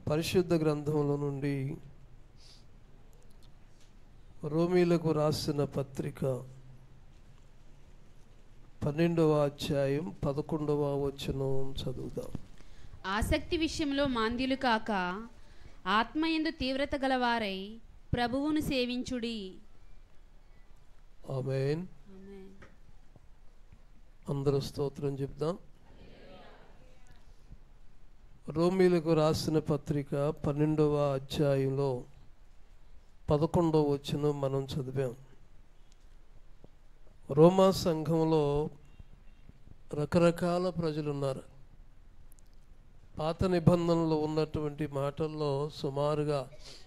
పరిశుద్ధ గ్రంథంలో నుండి రోమీలకు రాసిన పత్రిక పన్నెండవ అధ్యాయం పదకొండవ వచనం చదువుదాం ఆసక్తి విషయంలో మాంద్యులు కాక ఆత్మయందు తీవ్రత గలవారై ప్రభువును సేవించుడి ఆమెన్ అందరూ స్తోత్రం చెప్దాం రోమీలకు రాసిన పత్రిక పన్నెండవ అధ్యాయంలో పదకొండవ వచనం మనం చదివాం రోమా సంఘంలో రకరకాల ప్రజలు ఉన్నారు పాత నిబంధనలో ఉన్నటువంటి మాటల్లో సుమారుగా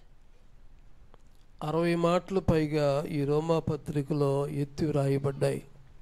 అరవై మాటలు పైగా ఈ రోమా పత్రికలో ఎత్తి వ్రాయబడ్డాయి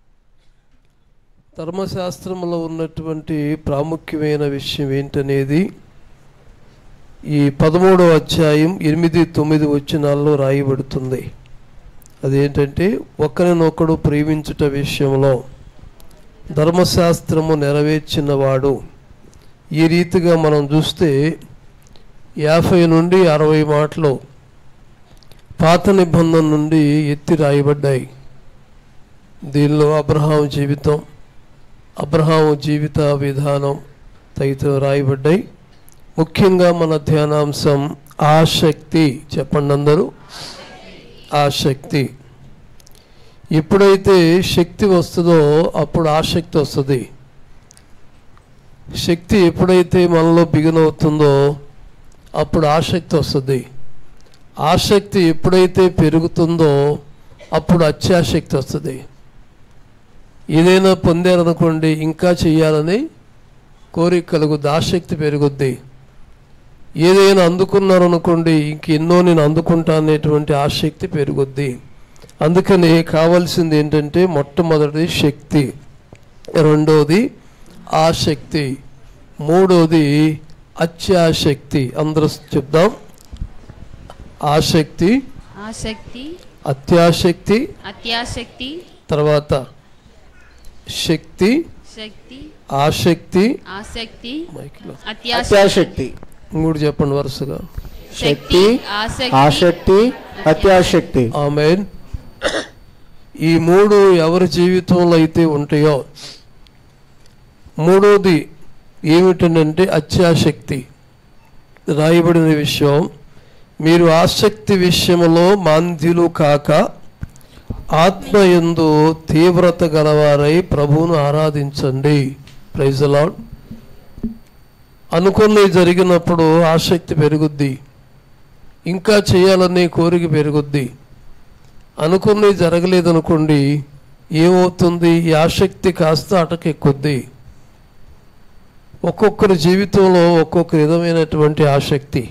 ధర్మశాస్త్రంలో ఉన్నటువంటి ప్రాముఖ్యమైన విషయం ఏంటనేది ఈ పదమూడవ అధ్యాయం ఎనిమిది తొమ్మిది వచనాల్లో రాయబడుతుంది అదేంటంటే ఒకరినొకడు ప్రేమించుట విషయంలో ధర్మశాస్త్రము నెరవేర్చినవాడు ఈ రీతిగా మనం చూస్తే యాభై నుండి అరవై మాటలు పాత నిబంధన నుండి ఎత్తి రాయబడ్డాయి దీనిలో అబ్రహాం జీవితం అబ్రహాం జీవిత విధానం తదితర రాయబడ్డాయి ముఖ్యంగా మన ధ్యానాంశం ఆసక్తి చెప్పండి అందరూ ఆసక్తి ఎప్పుడైతే శక్తి వస్తుందో అప్పుడు ఆసక్తి వస్తుంది శక్తి ఎప్పుడైతే మనలో బిగునవుతుందో అప్పుడు ఆసక్తి వస్తుంది ఆసక్తి ఎప్పుడైతే పెరుగుతుందో అప్పుడు అత్యాసక్తి వస్తుంది ఏదైనా పొందారనుకోండి ఇంకా చెయ్యాలని కోరిక కలుగుద్ది ఆసక్తి పెరుగుద్ది ఏదైనా అందుకున్నారనుకోండి ఇంకెన్నో నేను అందుకుంటా అనేటువంటి ఆసక్తి పెరుగుద్ది అందుకని కావాల్సింది ఏంటంటే మొట్టమొదటిది శక్తి రెండోది ఆసక్తి మూడోది అత్యాశక్తి అందరూ చెప్దాం ఆసక్తి ఆసక్తి అత్యాశక్తి అత్యాసక్తి తర్వాత శక్తి శక్తి ఆసక్తి ఆసక్తి మైక్లో అత్యాసక్తి అత్యాశక్తి మూడు చెప్పండి వరుసగా శక్తి ఆసక్తి ఆసక్తి అత్యాశక్తి ఆమెన్ ఈ మూడు ఎవరి జీవితంలో అయితే ఉంటాయో మూడోది ఏమిటంటే అత్యాశక్తి రాయబడిన విషయం మీరు ఆసక్తి విషయంలో మాంద్యులు కాక ఆత్మయందు తీవ్రత గలవారై ప్రభువును ఆరాధించండి ప్రైజ్ లాడ్ అనుకున్నవి జరిగినప్పుడు ఆసక్తి పెరుగుద్ది ఇంకా చేయాలనే కోరిక పెరుగుద్ది అనుకున్నవి జరగలేదనుకోండి ఏమవుతుంది ఈ ఆసక్తి కాస్త అటకెక్కుద్ది ఒక్కొక్కరి జీవితంలో ఒక్కొక్క విధమైనటువంటి ఆసక్తి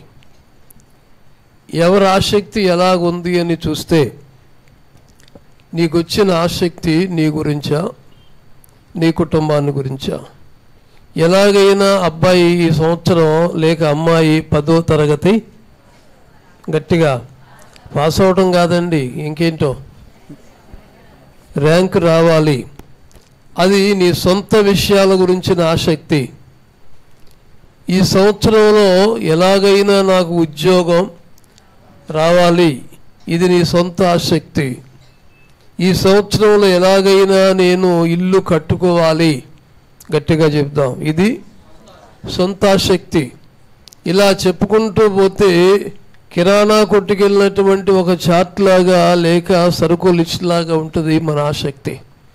ఎవరి ఆసక్తి ఎలాగుంది అని చూస్తే నీకు వచ్చిన ఆసక్తి నీ గురించా నీ కుటుంబాన్ని గురించా ఎలాగైనా అబ్బాయి ఈ సంవత్సరం లేక అమ్మాయి పదో తరగతి గట్టిగా పాస్ అవటం కాదండి ఇంకేంటో ర్యాంక్ రావాలి అది నీ సొంత విషయాల గురించిన ఆసక్తి ఈ సంవత్సరంలో ఎలాగైనా నాకు ఉద్యోగం రావాలి ఇది నీ సొంత ఆసక్తి ఈ సంవత్సరంలో ఎలాగైనా నేను ఇల్లు కట్టుకోవాలి గట్టిగా చెప్దాం ఇది సొంత ఆసక్తి ఇలా చెప్పుకుంటూ పోతే కిరాణా కొట్టుకెళ్ళినటువంటి ఒక చార్ట్ లాగా లేక సరుకు లిస్ట్ లాగా ఉంటుంది మన ఆసక్తి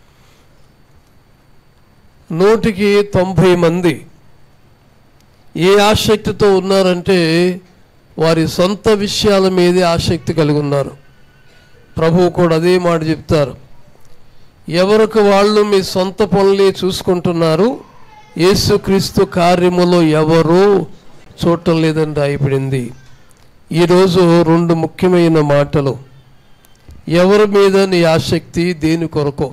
నూటికి తొంభై మంది ఏ ఆసక్తితో ఉన్నారంటే వారి సొంత విషయాల మీదే ఆసక్తి కలిగి ఉన్నారు ప్రభువు కూడా అదే మాట చెప్తారు ఎవరికి వాళ్ళు మీ సొంత పనులే చూసుకుంటున్నారు యేసుక్రీస్తు కార్యములో ఎవరు చూడటం లేదని రాయబడింది ఈరోజు రెండు ముఖ్యమైన మాటలు ఎవరి మీద నీ ఆసక్తి దేని కొరకు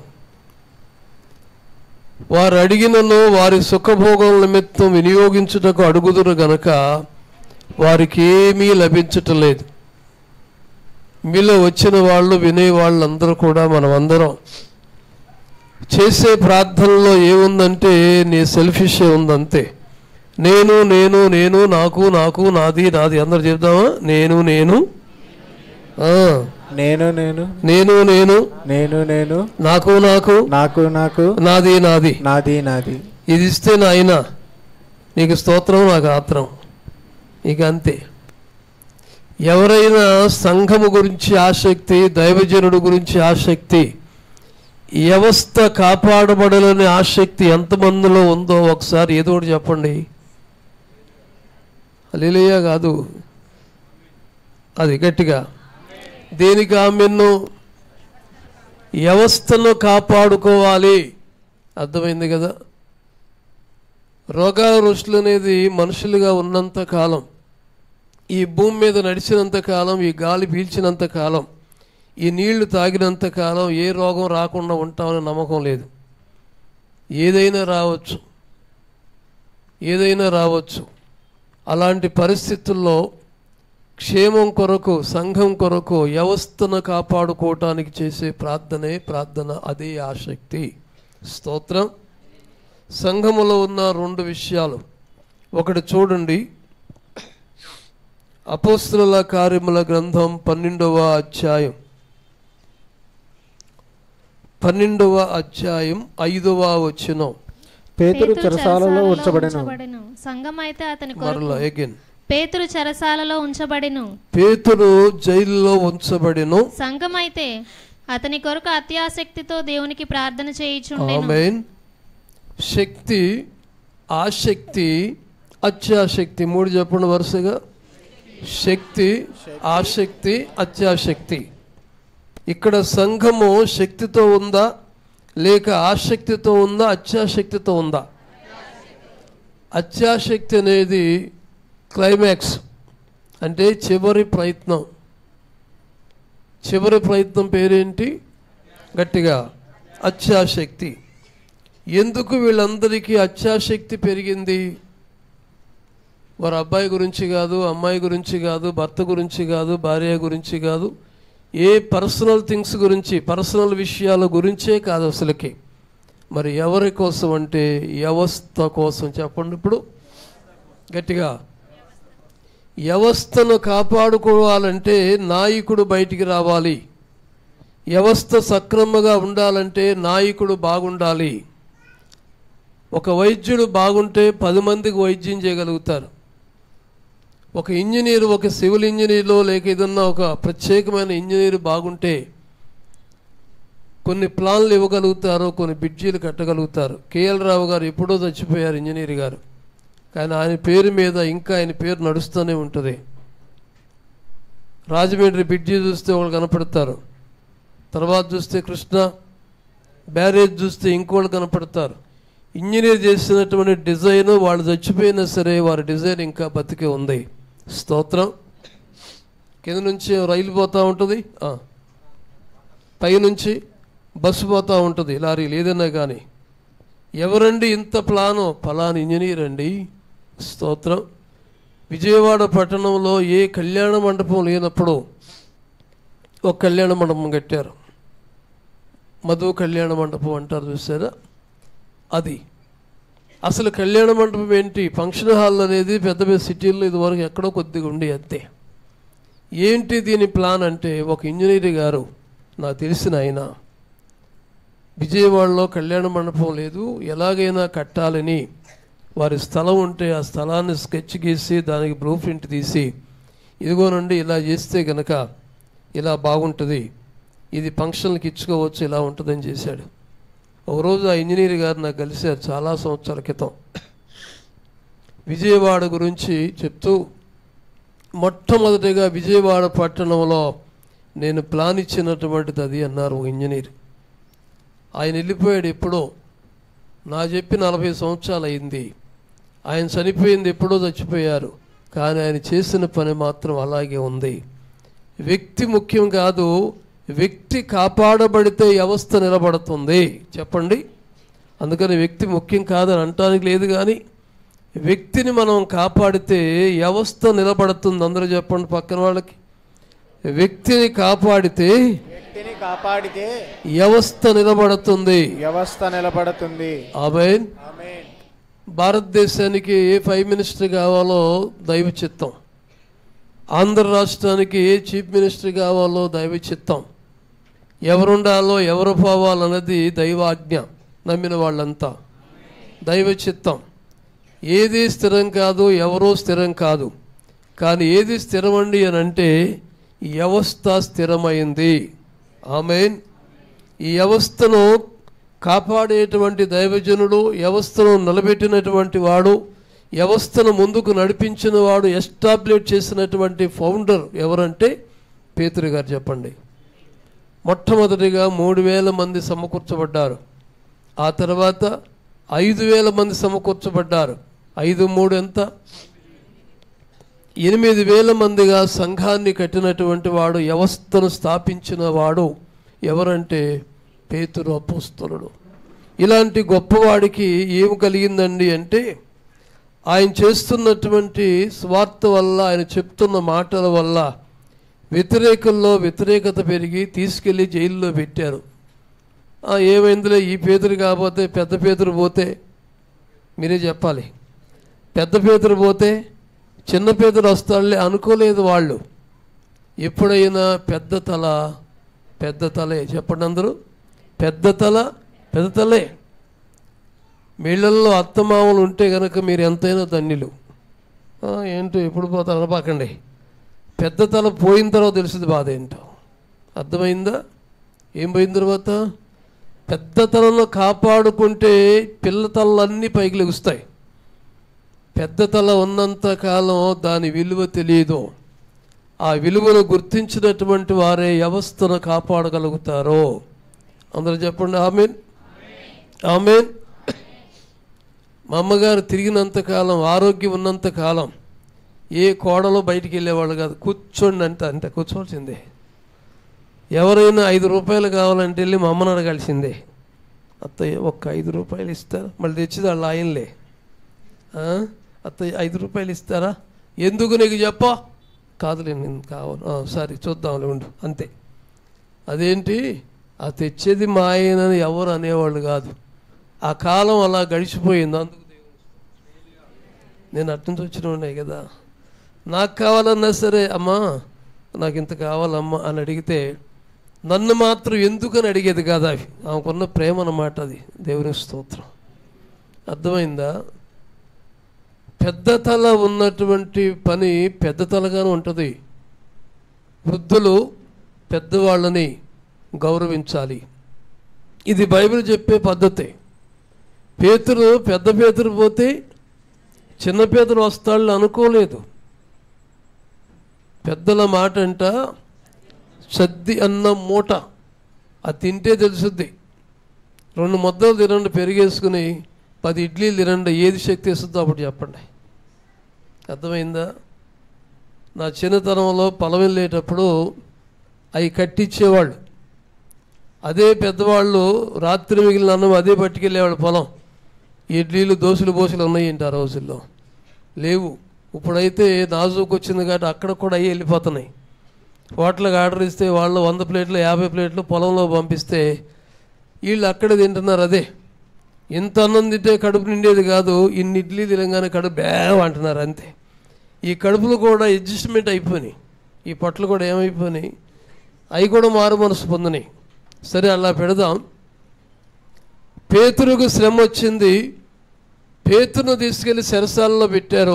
వారు అడిగినను వారి సుఖభోగం నిమిత్తం వినియోగించుటకు అడుగుదురు గనక వారికి ఏమీ లభించటం లేదు మీలో వచ్చిన వాళ్ళు వినే వాళ్ళందరూ కూడా మనం అందరం చేసే ప్రార్థనలో ఏముందంటే నీ సెల్ఫిషే ఉందంతే నేను నేను నేను నాకు నాకు నాది నాది అందరు చెప్దామా నేను నేను ఆ, నేను నేను నేను నేను నేను నేను నాకు నాకు నాకు నాకు నాది నాది నాది నాది ఇది ఇస్తే నాయన నీకు స్తోత్రం నాకు ఆత్రం ఇక అంతే ఎవరైనా సంఘము గురించి ఆసక్తి దైవజనుడు గురించి ఆసక్తి వ్యవస్థ కాపాడబడాలనే ఆసక్తి ఎంతమందిలో ఉందో ఒకసారి ఏదో ఒకటి చెప్పండి అలీలయ్య కాదు అది గట్టిగా దేనికి ఆమెను వ్యవస్థను కాపాడుకోవాలి అర్థమైంది కదా రోగాల రుచులు అనేది మనుషులుగా ఉన్నంత కాలం ఈ భూమి మీద నడిచినంత కాలం ఈ గాలి పీల్చినంత కాలం ఈ నీళ్లు తాగినంత కాలం ఏ రోగం రాకుండా ఉంటామని నమ్మకం లేదు ఏదైనా రావచ్చు ఏదైనా రావచ్చు అలాంటి పరిస్థితుల్లో క్షేమం కొరకు సంఘం కొరకు వ్యవస్థను కాపాడుకోవటానికి చేసే ప్రార్థనే ప్రార్థన అదే ఆసక్తి స్తోత్రం సంఘములో ఉన్న రెండు విషయాలు ఒకటి చూడండి అపోస్తుల కార్యముల గ్రంథం పన్నెండవ అధ్యాయం పన్నెండవ అధ్యాయం ఐదవ వచనం పేతురు చెరసాలలో ఉంచబడెను ఉంచబడెను సంఘం అయితే అతని మరలా కొరకు అగైన్ పేతురు చెరసాలలో ఉంచబడెను పేతురు జైలులో ఉంచబడిను సంఘం అయితే అతని కొరకు అత్యాసక్తితో దేవునికి ప్రార్థన చేయుచుండెను ఆమెన్ శక్తి ఆసక్తి అత్యాశక్తి మూడు చెప్పండి వరుసగా శక్తి ఆసక్తి అత్యాశక్తి ఇక్కడ సంఘము శక్తితో ఉందా లేక ఆసక్తితో ఉందా అత్యాశక్తితో ఉందా అత్యాశక్తి అనేది క్లైమాక్స్ అంటే చివరి ప్రయత్నం చివరి ప్రయత్నం పేరేంటి గట్టిగా అత్యాశక్తి ఎందుకు వీళ్ళందరికీ అత్యాశక్తి పెరిగింది వారి అబ్బాయి గురించి కాదు అమ్మాయి గురించి కాదు భర్త గురించి కాదు భార్య గురించి కాదు ఏ పర్సనల్ థింగ్స్ గురించి పర్సనల్ విషయాల గురించే కాదు అసలుకి మరి ఎవరి కోసం అంటే వ్యవస్థ కోసం చెప్పండి ఇప్పుడు గట్టిగా వ్యవస్థను కాపాడుకోవాలంటే నాయకుడు బయటికి రావాలి వ్యవస్థ సక్రమంగా ఉండాలంటే నాయకుడు బాగుండాలి ఒక వైద్యుడు బాగుంటే పది మందికి వైద్యం చేయగలుగుతారు ఒక ఇంజనీర్ ఒక సివిల్ ఇంజనీర్లో లేక ఏదన్నా ఒక ప్రత్యేకమైన ఇంజనీర్ బాగుంటే కొన్ని ప్లాన్లు ఇవ్వగలుగుతారు కొన్ని బ్రిడ్జీలు కట్టగలుగుతారు కేఎల్ రావు గారు ఎప్పుడో చచ్చిపోయారు ఇంజనీర్ గారు కానీ ఆయన పేరు మీద ఇంకా ఆయన పేరు నడుస్తూనే ఉంటుంది రాజమండ్రి బ్రిడ్జి చూస్తే వాళ్ళు కనపడతారు తర్వాత చూస్తే కృష్ణ బ్యారేజ్ చూస్తే ఇంకోళ్ళు కనపడతారు ఇంజనీర్ చేసినటువంటి డిజైన్ వాళ్ళు చచ్చిపోయినా సరే వారి డిజైన్ ఇంకా బతికే ఉంది స్తోత్రం కింద నుంచి రైలు పోతూ ఉంటుంది ఆ. పైనుంచి బస్సు పోతూ ఉంటుంది లారీలు ఏదైనా కానీ ఎవరండి ఇంత ప్లాను ఫలాని ఇంజనీర్ అండి స్తోత్రం విజయవాడ పట్టణంలో ఏ కళ్యాణ మండపం లేనప్పుడు ఒక కళ్యాణ మండపం కట్టారు మధు కళ్యాణ మండపం అంటారు చూసారా అది అసలు కళ్యాణ మండపం ఏంటి ఫంక్షన్ హాల్ అనేది పెద్ద పెద్ద సిటీల్లో ఇదివరకు ఎక్కడో కొద్దిగా ఉండి అంతే ఏంటి దీని ప్లాన్ అంటే ఒక ఇంజనీర్ గారు నాకు తెలిసిన ఆయన విజయవాడలో కళ్యాణ మండపం లేదు ఎలాగైనా కట్టాలని వారి స్థలం ఉంటే ఆ స్థలాన్ని స్కెచ్ గీసి దానికి బ్లూ ప్రింట్ తీసి ఇదిగోనండి ఇలా చేస్తే గనక ఇలా బాగుంటుంది ఇది ఫంక్షన్లకు ఇచ్చుకోవచ్చు ఇలా ఉంటుందని చేశాడు ఒకరోజు ఆ ఇంజనీర్ గారు నాకు కలిశారు చాలా సంవత్సరాల క్రితం విజయవాడ గురించి చెప్తూ మొట్టమొదటిగా విజయవాడ పట్టణంలో నేను ప్లాన్ ఇచ్చినటువంటిది అది అన్నారు ఒక ఇంజనీర్ ఆయన వెళ్ళిపోయాడు ఎప్పుడో నా చెప్పి నలభై సంవత్సరాలు అయింది ఆయన చనిపోయింది ఎప్పుడో చచ్చిపోయారు కానీ ఆయన చేసిన పని మాత్రం అలాగే ఉంది వ్యక్తి ముఖ్యం కాదు వ్యక్తి కాపాడబడితే వ్యవస్థ నిలబడుతుంది చెప్పండి అందుకని వ్యక్తి ముఖ్యం కాదని అంటానికి లేదు కానీ వ్యక్తిని మనం కాపాడితే వ్యవస్థ నిలబడుతుంది అందరూ చెప్పండి పక్కన వాళ్ళకి వ్యక్తిని కాపాడితే వ్యక్తిని కాపాడితే వ్యవస్థ నిలబడుతుంది వ్యవస్థ నిలబడుతుంది ఆమెన్ ఆమేన్ భారతదేశానికి ఏ ప్రైమ్ మినిస్టర్ కావాలో దైవ చిత్తం ఆంధ్ర రాష్ట్రానికి ఏ చీఫ్ మినిస్టర్ కావాలో దైవ చిత్తం ఎవరుండాలో ఎవరు పోవాలన్నది దైవాజ్ఞ నమ్మిన వాళ్ళంతా దైవ చిత్తం ఏది స్థిరం కాదు ఎవరో స్థిరం కాదు కానీ ఏది స్థిరమండి అని అంటే ఈ వ్యవస్థ స్థిరమైంది ఆమెన్ ఈ వ్యవస్థను కాపాడేటువంటి దైవజనుడు వ్యవస్థను నిలబెట్టినటువంటి వాడు వ్యవస్థను ముందుకు నడిపించిన వాడు ఎస్టాబ్లిష్ చేసినటువంటి ఫౌండర్ ఎవరంటే పేతురు గారు చెప్పండి మొట్టమొదటిగా మూడు వేల మంది సమకూర్చబడ్డారు ఆ తర్వాత ఐదు వేల మంది సమకూర్చబడ్డారు ఐదు మూడు ఎంత ఎనిమిది వేల మందిగా సంఘాన్ని కట్టినటువంటి వాడు వ్యవస్థను స్థాపించిన వాడు ఎవరంటే పేతురు అపోస్తలుడు ఇలాంటి గొప్పవాడికి ఏం కలిగిందండి అంటే ఆయన చేస్తున్నటువంటి స్వార్థ వల్ల ఆయన చెప్తున్న మాటల వల్ల వ్యతిరేకుల్లో వ్యతిరేకత పెరిగి తీసుకెళ్ళి జైల్లో పెట్టారు ఆ, ఏమైందిలే ఈ పేదరు కాకపోతే పెద్ద పేదరు పోతే మీరే చెప్పాలి పెద్ద పేదరు పోతే చిన్న పేదరు వస్తాడులే అనుకోలేదు వాళ్ళు ఎప్పుడైనా పెద్ద తల పెద్ద తలే చెప్పండి అందరూ పెద్ద తల పెద్ద తలే మీళ్ళల్లో అత్తమామలు ఉంటే కనుక మీరు ఎంతైనా ధన్యులు ఆ, ఏంటో ఎప్పుడు పోతారు అనపాకండి పెద్ద తల పోయిన తర్వాత తెలుస్తుంది బాధ ఏంటో అర్థమైందా ఏం పోయిన తర్వాత పెద్ద తలను కాపాడుకుంటే పిల్ల తలలన్నీ పైకి లెగుస్తాయి పెద్ద తల ఉన్నంత కాలం దాని విలువ తెలియదు ఆ విలువను గుర్తించినటువంటి వారే వ్యవస్థను కాపాడగలుగుతారో అందరూ చెప్పండి ఆమెన్ ఆమెన్ మా అమ్మగారు తిరిగినంత కాలం ఆరోగ్యం ఉన్నంత కాలం ఏ కోడలో బయటికి వెళ్ళేవాళ్ళు కాదు కూర్చోండి అంటే అంటే కూర్చోవాల్సిందే ఎవరైనా ఐదు రూపాయలు కావాలంటే వెళ్ళి మా అమ్మని అడగాల్సిందే అత్తయ్య ఒక్క ఐదు రూపాయలు ఇస్తారా మళ్ళీ తెచ్చిది వాళ్ళ ఆయనలే ఆ? అత్తయ్య ఐదు రూపాయలు ఇస్తారా ఎందుకు నీకు చెప్ప కాదులే నేను కావాలి ఆ, సరే చూద్దాంలే ఉండు అంతే అదేంటి ఆ తెచ్చేది మా ఆయనని ఎవరు అనేవాళ్ళు కాదు ఆ కాలం అలా గడిచిపోయింది అందుకు దేవుని నేను అట్నుంచి వచ్చిన ఉన్నాయి కదా నాకు కావాలన్నా సరే అమ్మా నాకు ఇంత కావాలమ్మా అని అడిగితే నన్ను మాత్రం ఎందుకని అడిగేది కాదు అవి ఆమెకున్న ప్రేమ అన్నమాట అది దేవుని స్తోత్రం అర్థమైందా పెద్ద తల ఉన్నటువంటి పని పెద్ద తలగానే ఉంటుంది వృద్ధులు పెద్దవాళ్ళని గౌరవించాలి ఇది బైబిల్ చెప్పే పద్ధతి పేతురు పెద్ద పేతురు పోతే చిన్న పేదలు వస్తాళ్ళు అనుకోలేదు పెద్దల మాట అంట సద్ది అన్న మూట అది తింటే తెలుసుద్ది రెండు ముద్దలు తినండి పెరిగేసుకుని పది ఇడ్లీలు తినండి ఏది శక్తి ఇస్తుందో అప్పుడు చెప్పండి అర్థమైందా నా చిన్నతనంలో పొలం వెళ్ళేటప్పుడు అవి కట్టించేవాళ్ళు అదే పెద్దవాళ్ళు రాత్రి మిగిలిన అన్నం అదే పట్టుకెళ్ళేవాళ్ళు పొలం ఇడ్లీలు దోశలు బోసులు ఉన్నాయి ఏంటి ఆ రోజుల్లో లేవు ఇప్పుడైతే నాజుకు వచ్చింది కాబట్టి అక్కడ కూడా అయ్యి వెళ్ళిపోతున్నాయి హోటల్కి ఆర్డర్ ఇస్తే వాళ్ళు వంద ప్లేట్లు యాభై ప్లేట్లు పొలంలో పంపిస్తే వీళ్ళు అక్కడ తింటున్నారు అదే ఇంత అన్నం తింటే కడుపు నిండేది కాదు ఇన్ని ఇడ్లీ తినగానే కడుపు బేవ అంటున్నారు అంతే ఈ కడుపులు కూడా అడ్జస్ట్మెంట్ అయిపోయినాయి ఈ పొట్లు కూడా ఏమైపోయినాయి అవి కూడా మారు మనసు పొందినాయి సరే అలా పెడదాం పేతురుకు శ్రమ వచ్చింది పేతురును తీసుకెళ్లి చెరసాలలో పెట్టారు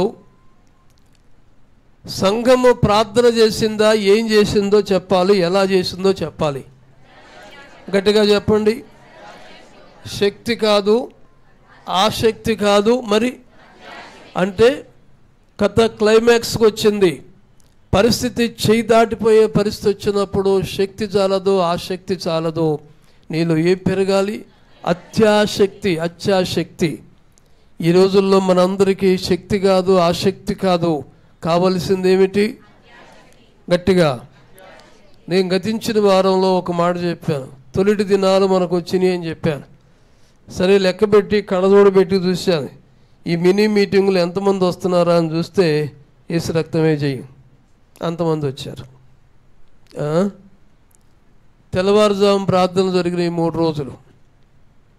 సంఘము ప్రార్థన చేసిందా ఏం చేసిందో చెప్పాలి ఎలా చేసిందో చెప్పాలి గట్టిగా చెప్పండి శక్తి కాదు ఆసక్తి కాదు మరి అంటే కథ క్లైమాక్స్కి వచ్చింది పరిస్థితి చేయి దాటిపోయే పరిస్థితి వచ్చినప్పుడు శక్తి చాలదు ఆసక్తి చాలదు నీలో ఏం పెరగాలి అత్యాశక్తి అత్యాశక్తి ఈ రోజుల్లో మనందరికీ శక్తి కాదు ఆసక్తి కాదు కావలసింది ఏమిటి గట్టిగా నేను గతించిన వారంలో ఒక మాట చెప్పాను తొలిటి దినాలు మనకు వచ్చినాయి అని చెప్పాను సరే లెక్క పెట్టి కడదోడు పెట్టి చూశాను ఈ మినీ మీటింగులు ఎంతమంది వస్తున్నారా అని చూస్తే ఏసు రక్తమే చెయ్యి అంతమంది వచ్చారు ఆ? తెల్లవారుజాము ప్రార్థనలు జరిగినాయి మూడు రోజులు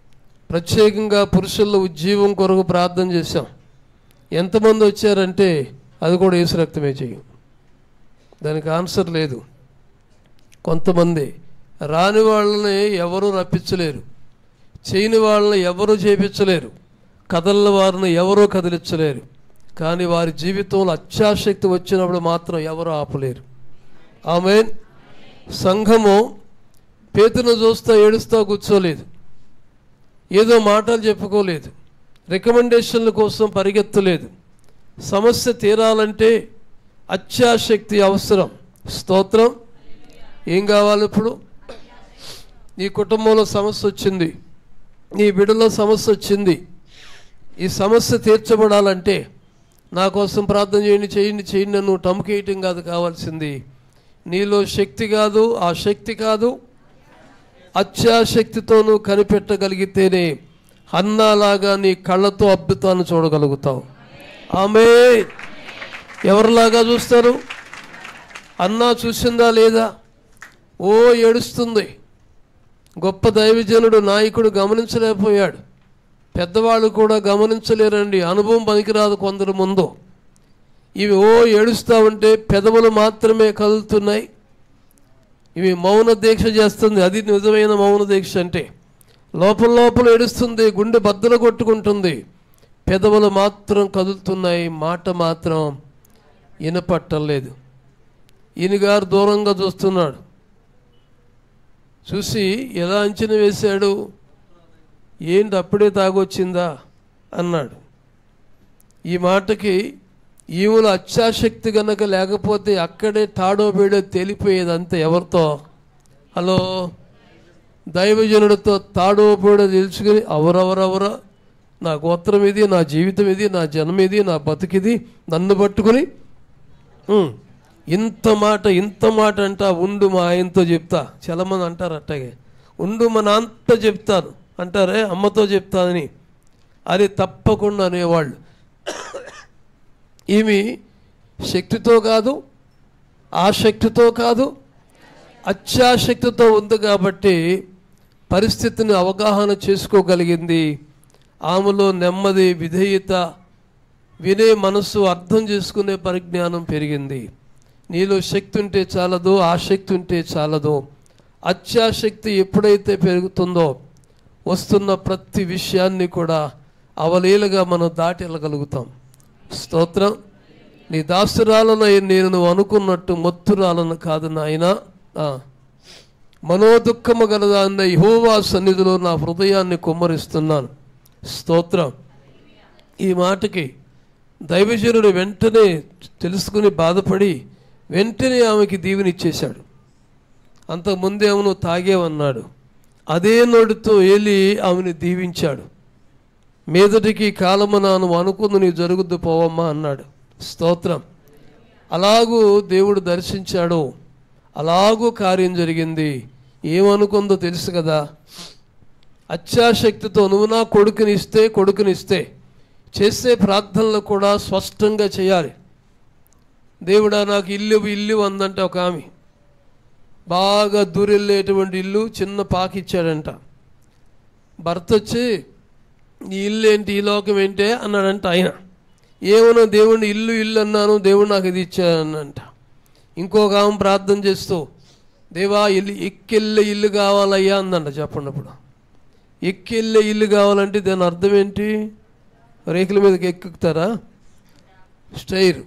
ప్రత్యేకంగా పురుషుల ఉజ్జీవం కొరకు ప్రార్థన చేశాం ఎంతమంది వచ్చారంటే అది కూడా ఏసు రక్తమే చేయం దానికి ఆన్సర్ లేదు కొంతమంది రాని వాళ్ళని ఎవరు రప్పించలేరు చేయని వాళ్ళని ఎవరు చేపించలేరు కదలని వారిని ఎవరూ కదిలించలేరు కానీ వారి జీవితంలో అత్యాశక్తి వచ్చినప్పుడు మాత్రం ఎవరు ఆపలేరు ఆమె సంఘము పేతును చూస్తా ఏడుస్తా కూర్చోలేదు ఏదో మాటలు చెప్పుకోలేదు రికమెండేషన్ల కోసం పరిగెత్తలేదు సమస్య తీరాలంటే అత్యాశక్తి అవసరం స్తోత్రం ఏం కావాలి ఇప్పుడు నీ కుటుంబంలో సమస్య వచ్చింది నీ బిడ్డలో సమస్య వచ్చింది ఈ సమస్య తీర్చబడాలంటే నా కోసం ప్రార్థన చేయండి చేయండి చేయండి నువ్వు టమ్కేయటం కాదు కావాల్సింది నీలో శక్తి కాదు ఆ శక్తి కాదు అత్యాశక్తితో నువ్వు కనిపెట్టగలిగితేనే అన్నాలాగా నీ కళ్ళతో అద్భుతాన్ని చూడగలుగుతావు ఆమె ఎవరిలాగా చూస్తారు అన్నా చూసిందా లేదా ఓ ఏడుస్తుంది గొప్ప దైవజనుడు నాయకుడు గమనించలేకపోయాడు పెద్దవాళ్ళు కూడా గమనించలేరండి అనుభవం పనికిరాదు కొందరు ముందు ఇవి ఓ ఏడుస్తూ ఉంటే పెదవులు మాత్రమే కదులుతున్నాయి ఇవి మౌన దీక్ష చేస్తుంది అది నిజమైన మౌన దీక్ష అంటే లోపల లోపల ఏడుస్తుంది గుండె బద్దలు కొట్టుకుంటుంది పెదవులు మాత్రం కదులుతున్నాయి మాట మాత్రం వినపట్టలేదు ఈయనగారు దూరంగా చూస్తున్నాడు చూసి ఎలా అంచనా వేశాడు ఏంటి అప్పుడే తాగొచ్చిందా అన్నాడు ఈ మాటకి ఈవుల అత్యాశక్తి గనక లేకపోతే అక్కడే తాడో బేడో తేలిపోయేది అంతే ఎవరితో హలో దైవజనుడితో తాడో బేడో తెలుసుకుని అవరవరవర నా గోత్రం ఇది నా జీవితం ఇది నా జన్మ ఇది నా బతికిది నన్ను పట్టుకుని "ఉమ్, ఇంత మాట ఇంత మాట అంట ఉండు మా ఆయనతో చెప్తా చాలామంది అంటారు అట్టగే ఉండు మా నాన్నతో చెప్తాను అంటారే అమ్మతో చెప్తానని అది తప్పకుండా అనేవాళ్ళు ఈమె శక్తితో కాదు ఆసక్తితో కాదు అత్యాశక్తితో ఉంది కాబట్టి పరిస్థితిని అవగాహన చేసుకోగలిగింది ఆమెలో నెమ్మది విధేయత వినే మనసు అర్థం చేసుకునే పరిజ్ఞానం పెరిగింది నీలో శక్తి ఉంటే చాలదు ఆసక్తి ఉంటే చాలదు అత్యాశక్తి ఎప్పుడైతే పెరుగుతుందో వస్తున్న ప్రతి విషయాన్ని కూడా అవలీలగా మనం దాటి వెళ్ళగలుగుతాం స్తోత్రం నీ దాసురాలను నేను నువ్వు అనుకున్నట్టు మొత్తురాలను కాదు నాయన మనోదుఖము గలదాన్న యహోవా సన్నిధిలో నా హృదయాన్ని కుమ్మరిస్తున్నాను స్తోత్రం ఈ మాటకి దైవజనుడు వెంటనే తెలుసుకుని బాధపడి వెంటనే ఆమెకి దీవెనిచ్చేశాడు అంతకుముందేమో నువ్వు తాగేవన్నాడు అదే నోటితో ఏలి ఆమెను దీవించాడు మీదటికి కాలము నాను అనుకుంది నీ జరుగుద్దు పోవమ్మా అన్నాడు స్తోత్రం అలాగూ దేవుడు దర్శించాడు అలాగూ కార్యం జరిగింది ఏమనుకుందో తెలుసు కదా అత్యాశక్తితో నువ్వు నా కొడుకునిస్తే కొడుకునిస్తే చేసే ప్రార్థనలు కూడా స్పష్టంగా చేయాలి దేవుడా నాకు ఇల్లు ఇల్లు అందంటే ఒక ఆమె బాగా దూరెళ్ళేటువంటి ఇల్లు చిన్న పాకిచ్చాడంట భర్త వచ్చి ఈ ఇల్లు ఏంటి ఈ లోకం ఏంటే అన్నాడంట ఆయన ఏమన్నా దేవుడిని ఇల్లు ఇల్లు అన్నాను దేవుడు నాకు ఇది ఇచ్చానంట ఇంకొక ఆమె ప్రార్థన చేస్తూ దేవా ఇల్లు ఎక్కెళ్ళే ఇల్లు కావాలయ్యా అందంట చెప్పండి అప్పుడు ఎక్కెళ్ళే ఇల్లు కావాలంటే దాని అర్థం ఏంటి రేకుల మీదకి ఎక్కుతారా స్టైర్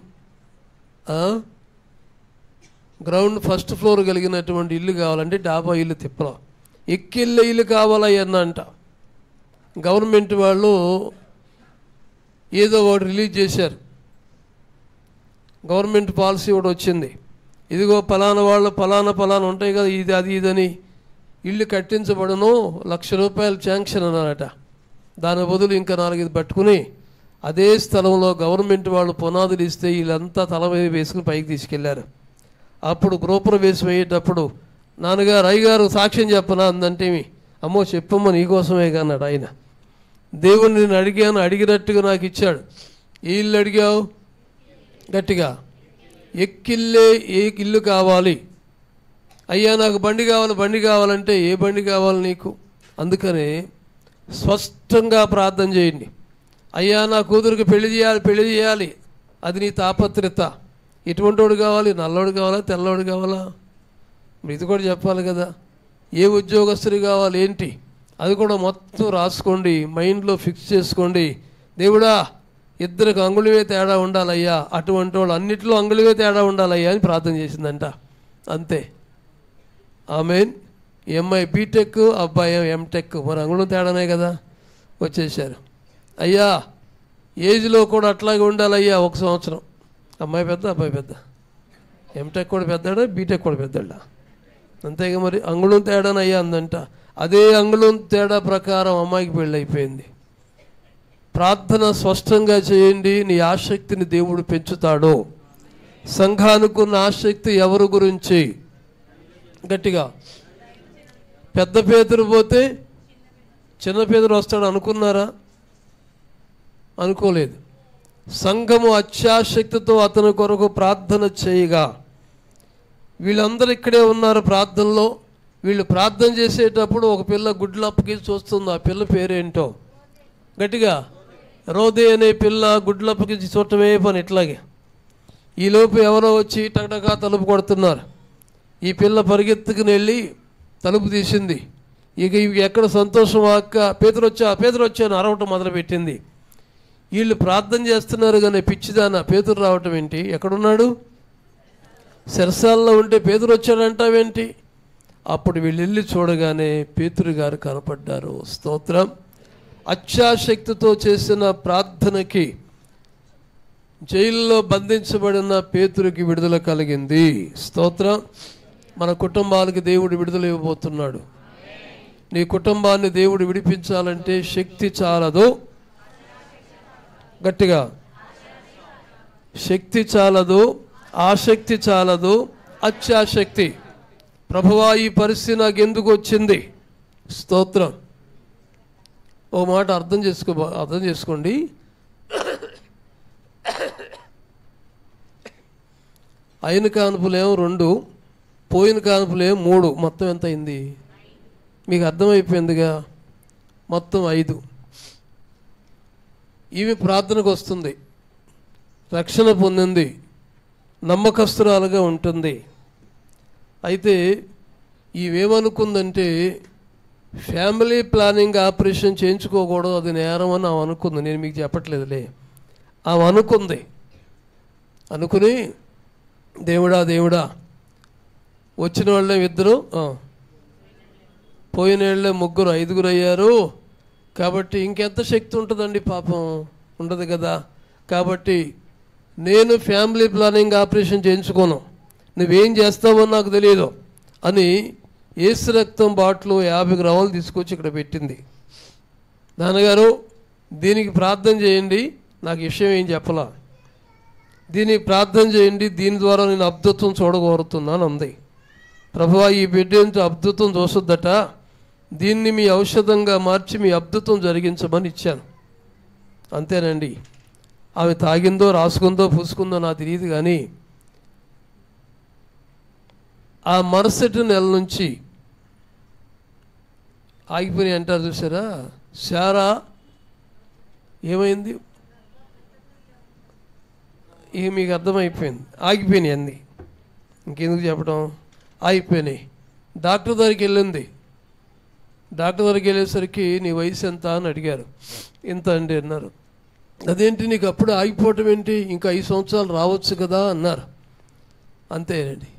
గ్రౌండ్ ఫస్ట్ ఫ్లోర్ కలిగినటువంటి ఇల్లు కావాలంటే డాబా ఇల్లు తిప్పలం ఎక్కెళ్ళే ఇల్లు కావాలయ్యన్న అంట గవర్నమెంట్ వాళ్ళు ఏదో ఒకటి రిలీజ్ చేశారు గవర్నమెంట్ పాలసీ ఒకటి వచ్చింది ఇదిగో పలానా వాళ్ళు పలానా పలానా ఉంటాయి కదా ఇది అది ఇదని ఇల్లు కట్టించబడను లక్ష రూపాయలు శాంక్షన్ అన్నారట దాని బదులు ఇంకా నాలుగైదు పట్టుకుని అదే స్థలంలో గవర్నమెంట్ వాళ్ళు పునాదులు ఇస్తే వీళ్ళంతా తల మీద వేసుకుని పైకి తీసుకెళ్లారు అప్పుడు గృహప్రవేశం అయ్యేటప్పుడు నాన్నగారు అయ్యగారు సాక్ష్యం చెప్పనా అందంటే అమ్మో చెప్పమ్మ నీకోసమే అన్నాడు ఆయన దేవుని నేను అడిగాను అడిగినట్టుగా నాకు ఇచ్చాడు ఏ ఇల్లు అడిగావు గట్టిగా ఎక్కిల్లే ఏ ఇల్లు కావాలి అయ్యా నాకు బండి కావాలి బండి కావాలంటే ఏ బండి కావాలి నీకు అందుకనే స్పష్టంగా ప్రార్థన చేయండి అయ్యా నా కూతురికి పెళ్లి చేయాలి పెళ్లి చేయాలి అది నీ తాపత్రత ఎటువంటి వాడు కావాలి నల్లోడు కావాలా తెల్లవాడు కావాలా మరి ఇది కూడా చెప్పాలి కదా ఏ ఉద్యోగస్తుడు కావాలి ఏంటి అది కూడా మొత్తం రాసుకోండి మైండ్లో ఫిక్స్ చేసుకోండి దేవుడా ఇద్దరికి అంగుళమే తేడా ఉండాలయ్యా అటువంటి వాళ్ళు అన్నిట్లో అంగుళమే తేడా ఉండాలయ్యా అని ప్రార్థన చేసిందంట అంతే ఆమెన్ ఈ అమ్మాయి బీటెక్ అబ్బాయి ఎంటెక్ మరి అంగుళం తేడానే కదా వచ్చేసారు అయ్యా ఏజ్లో కూడా అట్లాగే ఉండాలయ్యా ఒక సంవత్సరం అమ్మాయి పెద్ద అబ్బాయి పెద్ద ఎంటెక్ కూడా పెద్దాడా బీటెక్ కూడా పెద్దాడా అంతేగా మరి అంగుళం తేడానయ్యా అందంట అదే అంగుళం తేడా ప్రకారం అమ్మాయికి పెళ్ళి అయిపోయింది ప్రార్థన స్పష్టంగా చేయండి నీ ఆసక్తిని దేవుడు పెంచుతాడు సంఘానుకున్న ఆసక్తి ఎవరి గురించి గట్టిగా పెద్ద పేదరు పోతే చిన్న పేదరు వస్తాడు అనుకున్నారా అనుకోలేదు సంఘము అత్యాసక్తితో అతని కొరకు ప్రార్థన చేయగా వీళ్ళందరూ ఇక్కడే ఉన్నారు ప్రార్థనలో వీళ్ళు ప్రార్థన చేసేటప్పుడు ఒక పిల్ల గుడ్లు అప్పగించి చూస్తుంది ఆ పిల్ల పేరేంటో గట్టిగా రోదే అనే పిల్ల గుడ్లు అప్పగించి చూడటమే పని ఇట్లాగే ఈలోపు ఎవరో వచ్చి టకటకా తలుపు కొడుతున్నారు ఈ పిల్ల పరిగెత్తుకుని వెళ్ళి తలుపు తీసింది ఇక ఇవి ఎక్కడ సంతోషం అక్క పేదరు వచ్చా పేదరు వచ్చా అని అరవటం మొదలుపెట్టింది వీళ్ళు ప్రార్థన చేస్తున్నారు కానీ పిచ్చిదాన పేదరు రావటం ఏంటి ఎక్కడున్నాడు సెరసాల్లో ఉంటే పేదరు వచ్చాడంటావేంటి అప్పుడు వీళ్ళు వెళ్ళి చూడగానే పేతురు గారు కనపడ్డారు స్తోత్రం అత్యాశక్తితో చేసిన ప్రార్థనకి జైల్లో బంధించబడిన పేతురికి విడుదల కలిగింది స్తోత్రం మన కుటుంబాలకు దేవుడు విడుదల ఇవ్వబోతున్నాడు నీ కుటుంబాన్ని దేవుడు విడిపించాలంటే శక్తి చాలదు గట్టిగా శక్తి చాలదు ఆసక్తి చాలదు అత్యాశక్తి ప్రభువా ఈ పరిస్థితి నాకు ఎందుకు వచ్చింది స్తోత్రం ఓ మాట అర్థం చేసుకో అర్థం చేసుకోండి అయిన కానుపులేమో రెండు పోయిన కానుపులేమో మూడు మొత్తం ఎంత అయింది మీకు అర్థమైపోయిందిగా మొత్తం ఐదు ఈమె ప్రార్థనకు వస్తుంది రక్షణ పొందింది నమ్మకస్తురాలుగా ఉంటుంది అయితే ఈవేమనుకుందంటే ఫ్యామిలీ ప్లానింగ్ ఆపరేషన్ చేయించుకోకూడదు అది నేరం అని ఆమె అనుకుంది నేను మీకు చెప్పట్లేదులే ఆమె అనుకుంది అనుకుని దేవుడా దేవుడా వచ్చిన వాళ్ళే ఇద్దరు ఆ, పోయిన వాళ్ళే ముగ్గురు ఐదుగురు అయ్యారు కాబట్టి ఇంకెంత శక్తి ఉంటుందండి పాపం ఉండదు కదా కాబట్టి నేను ఫ్యామిలీ ప్లానింగ్ ఆపరేషన్ చేయించుకోను నువ్వేం చేస్తావో నాకు తెలియదు అని ఏసు రక్తం బాటిల్ యాభై గ్రాములు తీసుకొచ్చి ఇక్కడ పెట్టింది నాన్నగారు దీనికి ప్రార్థన చేయండి నాకు ఈ విషయం ఏం చెప్పలా దీనికి ప్రార్థన చేయండి దీని ద్వారా నేను అద్భుతం చూడగోరుతున్నాను అంది ప్రభువా ఈ బిడ్డ ఏంటో అద్భుతం చూసొద్దట దీన్ని మీ ఔషధంగా మార్చి మీ అద్భుతం జరిగించమని ఇచ్చాను అంతేనండి ఆమె తాగిందో రాసుకుందో పూసుకుందో నాకు తెలియదు కానీ ఆ మరుసటి నెల నుంచి ఆగిపోయి అంటారు చూసారా శారా ఏమైంది ఇక మీకు అర్థమైపోయింది ఆగిపోయినాయి అన్నీ ఇంకెందుకు చెప్పడం ఆగిపోయినాయి డాక్టర్ దగ్గరికి వెళ్ళింది డాక్టర్ దగ్గరికి వెళ్ళేసరికి నీ వయసు ఎంత అని అడిగారు ఇంత అండి అన్నారు అదేంటి నీకు అప్పుడు ఆగిపోవటం ఏంటి ఇంకా ఐదు సంవత్సరాలు రావచ్చు కదా అన్నారు అంతేనండి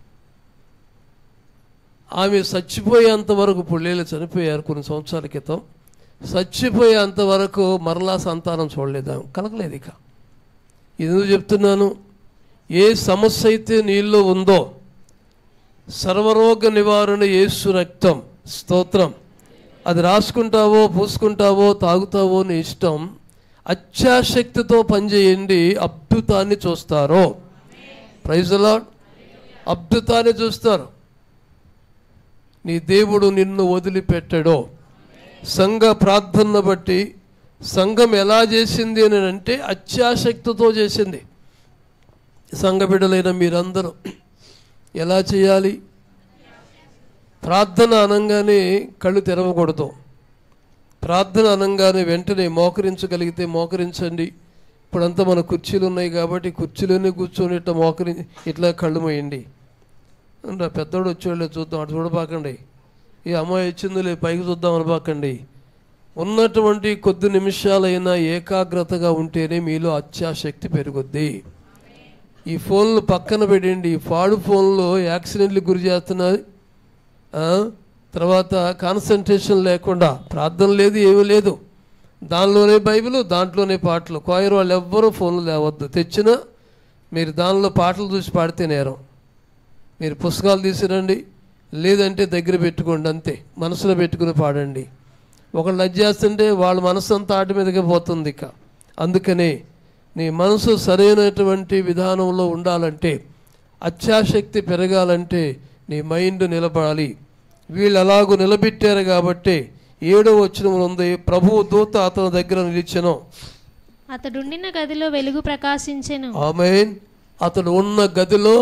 ఆమె చచ్చిపోయేంత వరకు పుళ్ళేళ్ళు చనిపోయారు కొన్ని సంవత్సరాల క్రితం చచ్చిపోయేంత వరకు మరలా సంతానం చూడలేదు ఆమె కలగలేదు ఇక ఎందుకు చెప్తున్నాను ఏ సమస్య అయితే నీలో ఉందో సర్వరోగ నివారణ యేసు రక్తం స్తోత్రం అది రాసుకుంటావో పూసుకుంటావో తాగుతావో నీ ఇష్టం అత్యాశక్తితో పనిచేయండి అద్భుతాన్ని చూస్తారు ప్రైజ్ లాడ్ అద్భుతాన్ని చూస్తారు నీ దేవుడు నిన్ను వదిలిపెట్టడో సంఘ ప్రార్థనను బట్టి సంఘం ఎలా చేసింది అని అంటే అత్యాశక్తితో చేసింది సంఘ బిడ్డలైన మీరందరూ ఎలా చేయాలి ప్రార్థన అనగానే కళ్ళు తెరవకూడదు ప్రార్థన అనగానే వెంటనే మోకరించగలిగితే మోకరించండి ఇప్పుడంతా మన కుర్చీలు ఉన్నాయి కాబట్టి కుర్చీలోనే కూర్చొని ఇట్లా మోకరి ఇట్లా కళ్ళు మూయండి అంటే పెద్దోడు వచ్చేవాళ్ళు చూద్దాం అటు చూడబాకండి ఈ అమ్మాయి వచ్చిందిలే పైకి చూద్దాం అనబాకండి ఉన్నటువంటి కొద్ది నిమిషాలైనా ఏకాగ్రతగా ఉంటేనే మీలో అత్యాశక్తి పెరుగుద్ది ఈ ఫోన్లు పక్కన పెట్టండి ఈ పాడు ఫోన్లో యాక్సిడెంట్లు గురి చేస్తున్నది ఆ? తర్వాత కాన్సన్ట్రేషన్ లేకుండా ప్రార్థన లేదు ఏమీ లేదు దానిలోనే బైబిల్ దాంట్లోనే పాటలు కోయర్ వాళ్ళు ఎవ్వరూ ఫోన్లు లేవద్దు తెచ్చినా మీరు దానిలో పాటలు చూసి పాడితే నేరం మీరు పుస్తకాలు తీసిరండి లేదంటే దగ్గర పెట్టుకోండి అంతే మనసులో పెట్టుకుని పాడండి ఒకళ్ళు అది చేస్తుంటే వాళ్ళ మనసు అంతా ఆటి మీదకే పోతుంది ఇక అందుకనే నీ మనసు సరైనటువంటి విధానంలో ఉండాలంటే అత్యాశక్తి పెరగాలంటే నీ మైండ్ నిలబడాలి వీళ్ళు అలాగూ నిలబెట్టారు కాబట్టి ఏడో వచ్చిన ఉంది ప్రభువు దూత అతని దగ్గర నిలిచెను అతడుండిన గదిలో వెలుగు ప్రకాశించెను ఆమెన్ అతడు ఉన్న గదిలో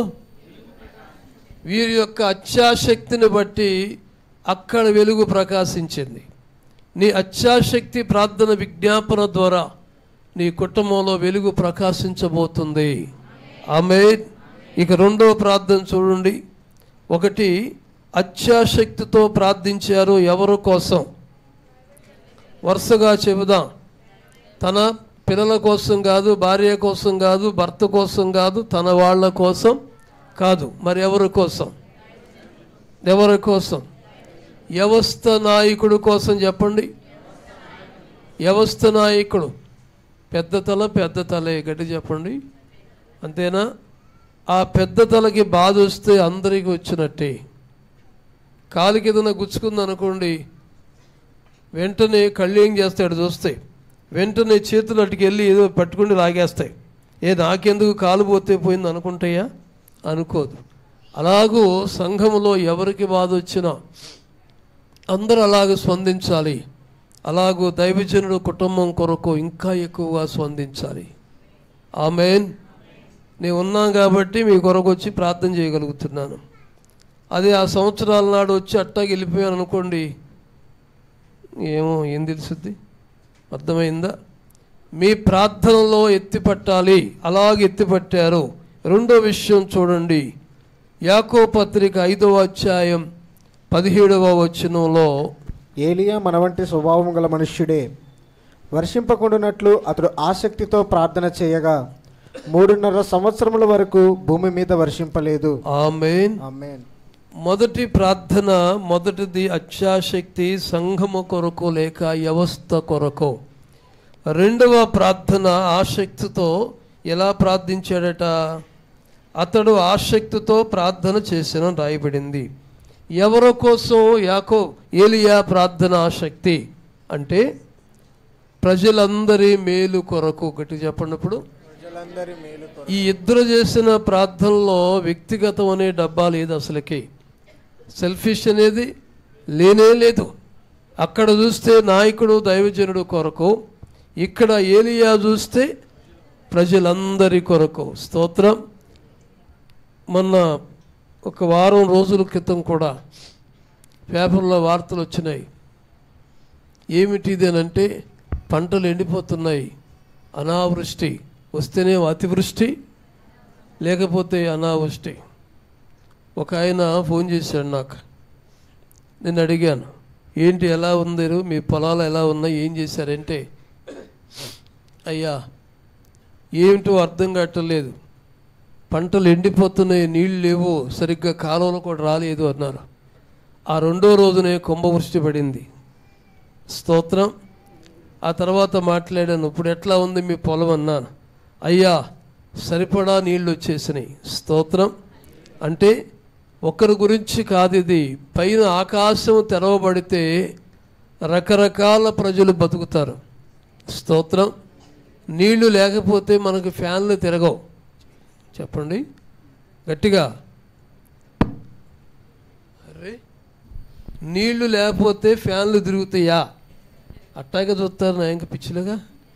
వీరి యొక్క అత్యాశక్తిని బట్టి అక్కడ వెలుగు ప్రకాశించింది నీ అత్యాశక్తి ప్రార్థన విజ్ఞాపన ద్వారా నీ కుటుంబంలో వెలుగు ప్రకాశించబోతుంది ఆమె ఇక రెండో ప్రార్థన చూడండి ఒకటి అత్యాశక్తితో ప్రార్థించారు ఎవరి కోసం వరుసగా చెబుదాం తన పిల్లల కోసం కాదు భార్య కోసం కాదు భర్త కోసం కాదు తన వాళ్ళ కోసం కాదు మరి ఎవరి కోసం ఎవరి కోసం వ్యవస్థ నాయకుడు కోసం చెప్పండి వ్యవస్థ నాయకుడు పెద్ద తల పెద్ద తలే గట్టి చెప్పండి అంతేనా ఆ పెద్ద తలకి బాధ వస్తే అందరికీ వచ్చినట్టే కాలికి ఏదైనా గుచ్చుకుంది అనుకోండి వెంటనే కళ్ళు ఏం చేస్తాడు చూస్తే వెంటనే చేతులు అటుకు వెళ్ళి ఏదో పట్టుకుని లాగేస్తాయి ఏ నాకెందుకు కాలు పోతే పోయింది అనుకుంటాయా అనుకోదు అలాగూ సంఘములో ఎవరికి బాధ వచ్చినా అందరూ అలాగ స్పందించాలి అలాగూ దైవజనుడు కుటుంబం కొరకు ఇంకా ఎక్కువగా స్పందించాలి ఆమెన్ నేను ఉన్నాం కాబట్టి మీ కొరకు వచ్చి ప్రార్థన చేయగలుగుతున్నాను అదే ఆ సంవత్సరాల నాడు వచ్చి అట్టాకి వెళ్ళిపోయాను అనుకోండి ఏమో ఏం తెలుసుద్ది అర్థమైందా మీ ప్రార్థనలో ఎత్తిపట్టాలి అలాగే ఎత్తిపట్టారు రెండో విషయం చూడండి యాకో పత్రిక ఐదవ అధ్యాయం పదిహేడవ వచనంలో ఏలియా మన వంటి స్వభావం గల మనుష్యుడే వర్షింపకుండానట్లు అతడు ఆసక్తితో ప్రార్థన చేయగా మూడున్నర సంవత్సరముల వరకు భూమి మీద వర్షింపలేదు ఆమెన్ ఆమేన్ మొదటి ప్రార్థన మొదటిది అత్యాశక్తి సంఘము కొరకు లేక వ్యవస్థ కొరకు రెండవ ప్రార్థన ఆసక్తితో ఎలా ప్రార్థించాడట అతడు ఆసక్తితో ప్రార్థన చేసిన రాయబడింది ఎవరి కోసం యాకో ఏలియా ప్రార్థన ఆసక్తి అంటే ప్రజలందరి మేలు కొరకు ఒకటి చెప్పండిప్పుడు ప్రజలందరి మేలు ఈ ఇద్దరు చేసిన ప్రార్థనలో వ్యక్తిగతం అనే డబ్బా లేదు అసలుకి సెల్ఫిష్ అనేది లేనే లేదు అక్కడ చూస్తే నాయకుడు దైవజనుడు కొరకు ఇక్కడ ఏలియా చూస్తే ప్రజలందరి కొరకు స్తోత్రం మొన్న ఒక వారం రోజుల క్రితం కూడా పేపర్లో వార్తలు వచ్చినాయి ఏమిటి ఇదేనంటే పంటలు ఎండిపోతున్నాయి అనావృష్టి వస్తేనే అతివృష్టి లేకపోతే అనావృష్టి ఒక ఆయన ఫోన్ చేశాడు నాకు నేను అడిగాను ఏంటి ఎలా ఉందరు మీ పొలాలు ఎలా ఉన్నాయి ఏం చేశారంటే అయ్యా ఏమిటో అర్థం కావట్లేదు పంటలు ఎండిపోతున్నాయి నీళ్ళు లేవు సరిగ్గా కాలువలు కూడా రాలేదు అన్నారు ఆ రెండో రోజునే కుంభవృష్టి పడింది స్తోత్రం ఆ తర్వాత మాట్లాడాను ఇప్పుడు ఎట్లా ఉంది మీ పొలం అన్నాను అయ్యా సరిపడా నీళ్ళు వచ్చేసినాయి స్తోత్రం అంటే ఒకరి గురించి కాదు ఇది పైన ఆకాశం తెరవబడితే రకరకాల ప్రజలు బతుకుతారు స్తోత్రం నీళ్లు లేకపోతే మనకు ఫ్యాన్లు తిరగవు చెప్పండి గట్టిగా అరే నీళ్లు లేకపోతే ఫ్యాన్లు తిరుగుతాయా అట్టాగే చూస్తారు నా ఇంక పిచ్చిలుగా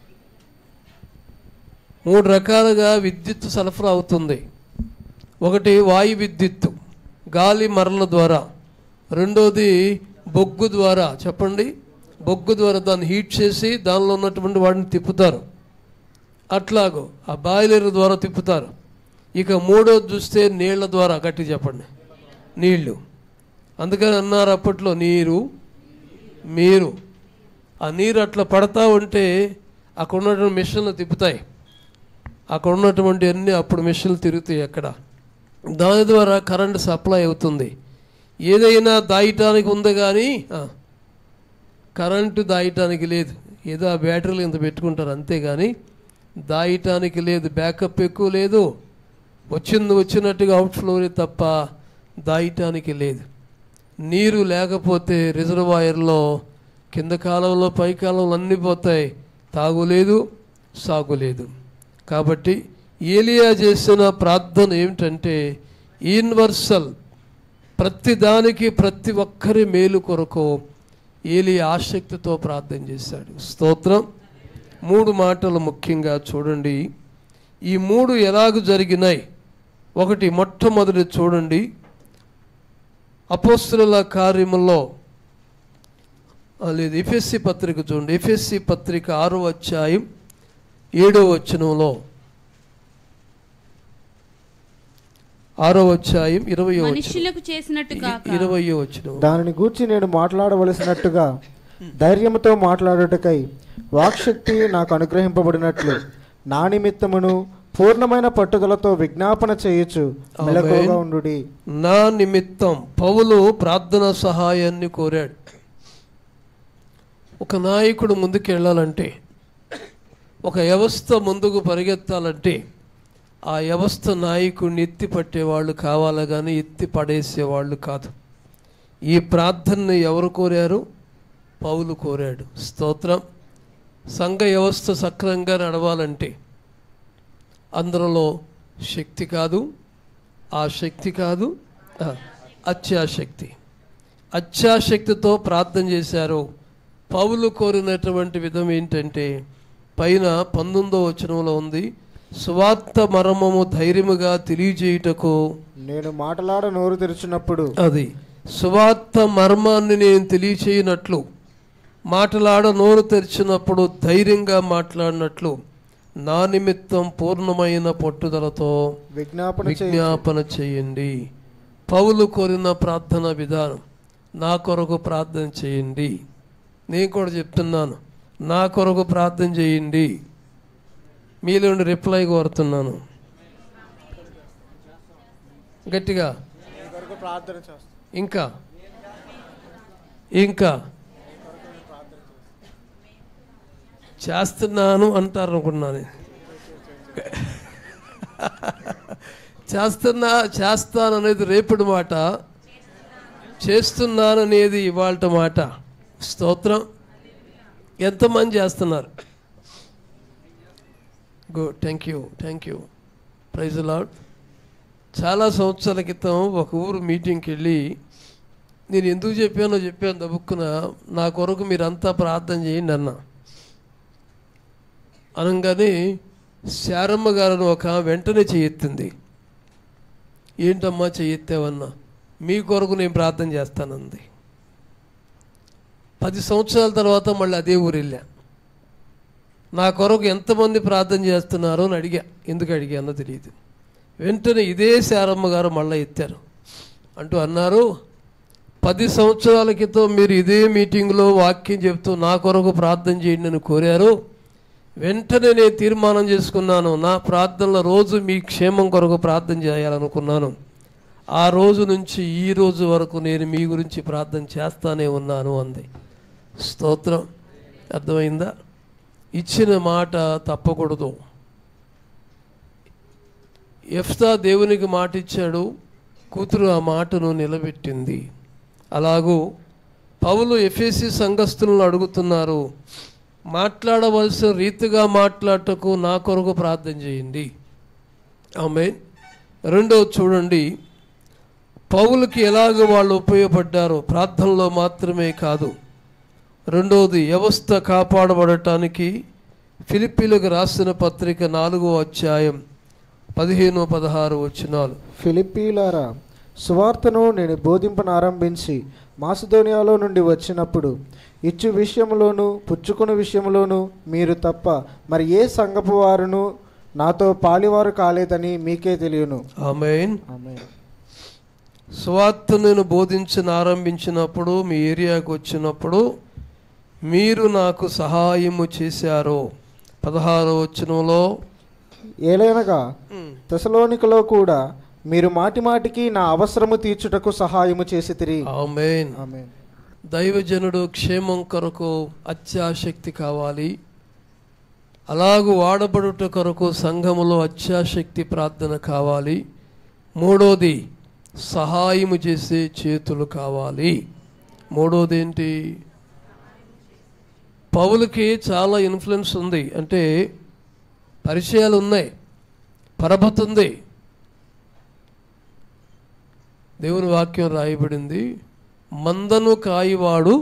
మూడు రకాలుగా విద్యుత్ సరఫరా అవుతుంది ఒకటి వాయు విద్యుత్తు గాలి మరల ద్వారా రెండోది బొగ్గు ద్వారా చెప్పండి బొగ్గు ద్వారా దాన్ని హీట్ చేసి దానిలో ఉన్నటువంటి వాటిని తిప్పుతారు అట్లాగో ఆ బాయిలర్ ద్వారా తిప్పుతారు ఇక మూడోది చూస్తే నీళ్ల ద్వారా గట్టి చెప్పండి నీళ్లు అందుకని అన్నారు అప్పట్లో నీరు మీరు ఆ నీరు అట్లా పడతా ఉంటే అక్కడ ఉన్నటువంటి మిషన్లు తిప్పుతాయి అక్కడ ఉన్నటువంటి అన్ని అప్పుడు మిషన్లు తిరుగుతాయి అక్కడ దాని ద్వారా కరెంట్ సప్లై అవుతుంది ఏదైనా దాయటానికి ఉంది కానీ ఆ, కరెంటు దాయటానికి లేదు ఏదో ఆ బ్యాటరీలు ఇంత పెట్టుకుంటారు అంతేగాని దాయటానికి లేదు బ్యాకప్ ఎక్కువ లేదు వచ్చింది వచ్చినట్టుగా అవుట్ఫ్లో తప్ప దాయటానికి లేదు నీరు లేకపోతే రిజర్వాయర్లో కింద కాలంలో పై కాలంలో అన్నీ పోతాయి తాగులేదు సాగులేదు కాబట్టి ఏలియా చేసిన ప్రార్థన ఏమిటంటే యూనివర్సల్ ప్రతి దానికి ప్రతి ఒక్కరి మేలు కొరకు ఏలి ఆసక్తితో ప్రార్థన చేశాడు స్తోత్రం మూడు మాటలు ముఖ్యంగా చూడండి ఈ మూడు ఎలాగ జరిగినాయి ఒకటి మొట్టమొదటి చూడండి అపోస్తుల కార్యములో ఆ, లేదు ఎఫ్ఎస్సి పత్రిక చూడండి ఎఫ్ఎస్సి పత్రిక ఆరో అధ్యాయం ఏడో వచనంలో ఆరో అధ్యాయం ఇరవయో వచనం మనుషులకు చేసినట్టు కాక ఇరవయో వచనం దానిని గూర్చి నేను మాట్లాడవలసినట్టుగా ధైర్యముతో మాట్లాడుటకై వాక్శక్తి నాకు అనుగ్రహింపబడినట్లు నా నిమిత్తమును పూర్ణమైన పట్టుదలతో విజ్ఞాపన చేయొచ్చు మెలకువగా ఉండుడి నా నిమిత్తం పౌలు ప్రార్థన సహాయాన్ని కోరాడు ఒక నాయకుడు ముందుకు వెళ్ళాలంటే ఒక వ్యవస్థ ముందుకు పరిగెత్తాలంటే ఆ వ్యవస్థ నాయకుడిని ఎత్తి పట్టేవాళ్ళు కావాలి కానీ ఎత్తి పడేసేవాళ్ళు కాదు ఈ ప్రార్థనని ఎవరు కోరారు పౌలు కోరాడు స్తోత్రం సంఘ వ్యవస్థ సక్రమంగా నడవాలంటే అందులో శక్తి కాదు ఆ శక్తి కాదు ఆ, అత్యాశక్తి అత్యాశక్తితో ప్రార్థన చేశారు పౌలు కోరినటువంటి విధం ఏంటంటే పైన పంతొమ్మిదో వచనంలో ఉంది స్వార్థ మర్మము ధైర్యముగా తెలియజేయుటకు నేను మాటలాడ నోరు తెరిచినప్పుడు అది సువార్త మర్మాన్ని నేను తెలియచేయనట్లు మాటలాడ నోరు తెరిచినప్పుడు ధైర్యంగా మాట్లాడినట్లు నా నిమిత్తం పూర్ణమైన పట్టుదలతో విజ్ఞాపన చేయి విజ్ఞాపన చేయండి పౌలు కోరిన ప్రార్థన విధానం నా కొరకు ప్రార్థన చేయండి నేను కూడా చెప్తున్నాను నా కొరకు ప్రార్థన చేయండి మీలో రిప్లై కోరుతున్నాను గట్టిగా ప్రార్థన చేస్తాను ఇంకా ఇంకా చేస్తున్నాను అంటారు అనుకున్నాను చేస్తున్నా చేస్తాను అనేది రేపటి మాట చేస్తున్నాను అనేది ఇవాళ మాట స్తోత్రం ఎంతమంది చేస్తున్నారు good thank you thank you praise lord చాలా సంవత్సరాల క్రితం ఒక ఊరు మీటింగ్కి వెళ్ళి నేను ఎందుకు చెప్పానో చెప్పాను దబుక్కున నా కొరకు మీరంతా ప్రార్థన చేయండి అన్న అనగానే శారమ్మ గారిని ఒక వెంటనే చేయెత్తింది ఏంటమ్మా చేయెత్తావన్నా మీ కొరకు నేను ప్రార్థన చేస్తానంది పది సంవత్సరాల తర్వాత మళ్ళీ అదే ఊరు వెళ్ళా నా కొరకు ఎంతమంది ప్రార్థన చేస్తున్నారో అని అడిగా ఎందుకు అడిగా అన్న తెలియదు వెంటనే ఇదే శారమ్మ గారు మళ్ళీ ఎత్తారు అంటూ అన్నారు పది సంవత్సరాల క్రితం మీరు ఇదే మీటింగ్లో వాక్యం చెప్తూ నా కొరకు ప్రార్థన చేయండి అని కోరారు వెంటనే నేను తీర్మానం చేసుకున్నాను నా ప్రార్థనలో రోజు మీ క్షేమం కొరకు ప్రార్థన చేయాలనుకున్నాను ఆ రోజు నుంచి ఈ రోజు వరకు నేను మీ గురించి ప్రార్థన చేస్తానే ఉన్నాను అంది స్తోత్రం అర్థమైందా ఇచ్చిన మాట తప్పకూడదు ఎఫ్తా దేవునికి మాట ఇచ్చాడు కూతురు ఆ మాటను నిలబెట్టింది అలాగూ పౌలు ఎఫ్ఎసి సంఘస్థులను అడుగుతున్నారు మాట్లాడవలసిన రీతిగా మాట్లాడటకు నా కొరకు ప్రార్థన చేయండి ఆమె రెండో చూడండి పౌలకి ఎలాగ వాళ్ళు ఉపయోగపడ్డారో ప్రార్థనలో మాత్రమే కాదు రెండవది వ్యవస్థ కాపాడబడటానికి ఫిలిప్పీలకు రాసిన పత్రిక నాలుగో అధ్యాయం పదిహేను పదహారు వచనాలు ఫిలిప్పీలారా సువార్తను నేను బోధింపనారంభించి మాసిదోనియాలో నుండి వచ్చినప్పుడు ఇచ్చు విషయంలోను పుచ్చుకుని విషయంలోను మీరు తప్ప మరి ఏ సంఘపు వారును నాతో పాలివారు కాలేదని మీకే తెలియను ఆమెన్ ఆమె స్వార్థ నేను బోధించిన ఆరంభించినప్పుడు మీ ఏరియాకు వచ్చినప్పుడు మీరు నాకు సహాయము చేశారు పదహారో వచనంలో ఏలైనగా తెసలోనికలో కూడా మీరు మాటి మాటికి నా అవసరము తీర్చుటకు సహాయము చేసి తిరిగి ఆమెన్ ఆమె దైవజనుడు క్షేమం కొరకు అత్యాశక్తి కావాలి అలాగు వాడబడుట కొరకు సంఘములో అత్యాశక్తి ప్రార్థన కావాలి మూడోది సహాయము చేసే చేతులు కావాలి మూడోది ఏంటి పౌలకి చాలా ఇన్ఫ్లుయెన్స్ ఉంది అంటే పరిచయాలు ఉన్నాయి పరపతి ఉంది దేవుని వాక్యం రాయబడింది మందను కాయివాడు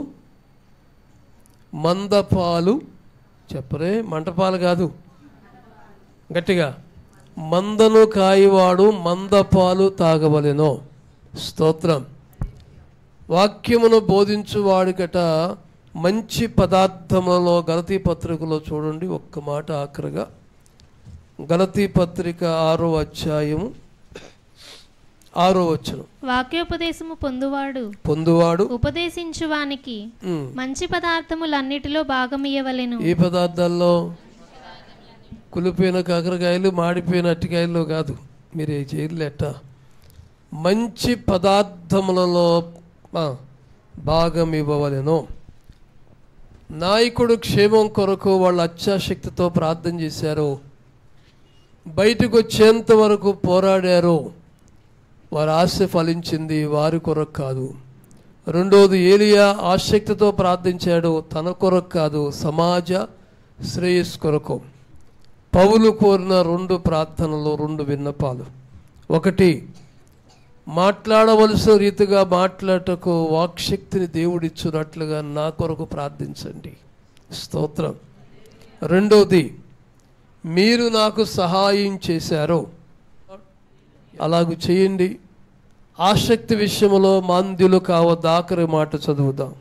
మందపాలు చెప్పరే మంటపాలు కాదు గట్టిగా మందను కాయివాడు మందపాలు తాగవలెను స్తోత్రం వాక్యమును బోధించువాడికట మంచి పదార్థములలో గలతీ పత్రికలో చూడండి ఒక్క మాట ఆఖరిగా గలతీ పత్రిక ఆరో అధ్యాయము ఆరో వచనం వాక్యోపదేశము పొందువాడు పొందువాడు ఉపదేశించువానికి ఉమ్, మంచి పదార్థములన్నిటిలో భాగమియ్యవలెను ఏ పదార్థాల్లో కులిపోయిన కాకరకాయలు మాడిపోయిన అట్టికాయలు కాదు మీరు చేయలేట మంచి పదార్థములలో ఆ, భాగం ఇవ్వవలెను నాయకుడు క్షేమం కొరకు వాళ్ళు అత్యాశక్తితో ప్రార్థన చేశారు బయటకు వచ్చేంత వరకు పోరాడారు వారి ఆశ ఫలించింది వారి కొరకు కాదు రెండోది ఏలియా ఆసక్తితో ప్రార్థించాడు తన కొరకు కాదు సమాజ శ్రేయస్ కొరకు పౌలు కోరిన రెండు ప్రార్థనలు రెండు విన్నపాలు ఒకటి మాట్లాడవలసిన రీతిగా మాట్లాడటకు వాక్శక్తిని దేవుడిచ్చున్నట్లుగా నా కొరకు ప్రార్థించండి స్తోత్రం రెండోది మీరు నాకు సహాయం చేశారు అలాగూ చేయండి ఆసక్తి విషయంలో మాంద్యులు కావద్దు ఆఖరి మాట చదువుదాం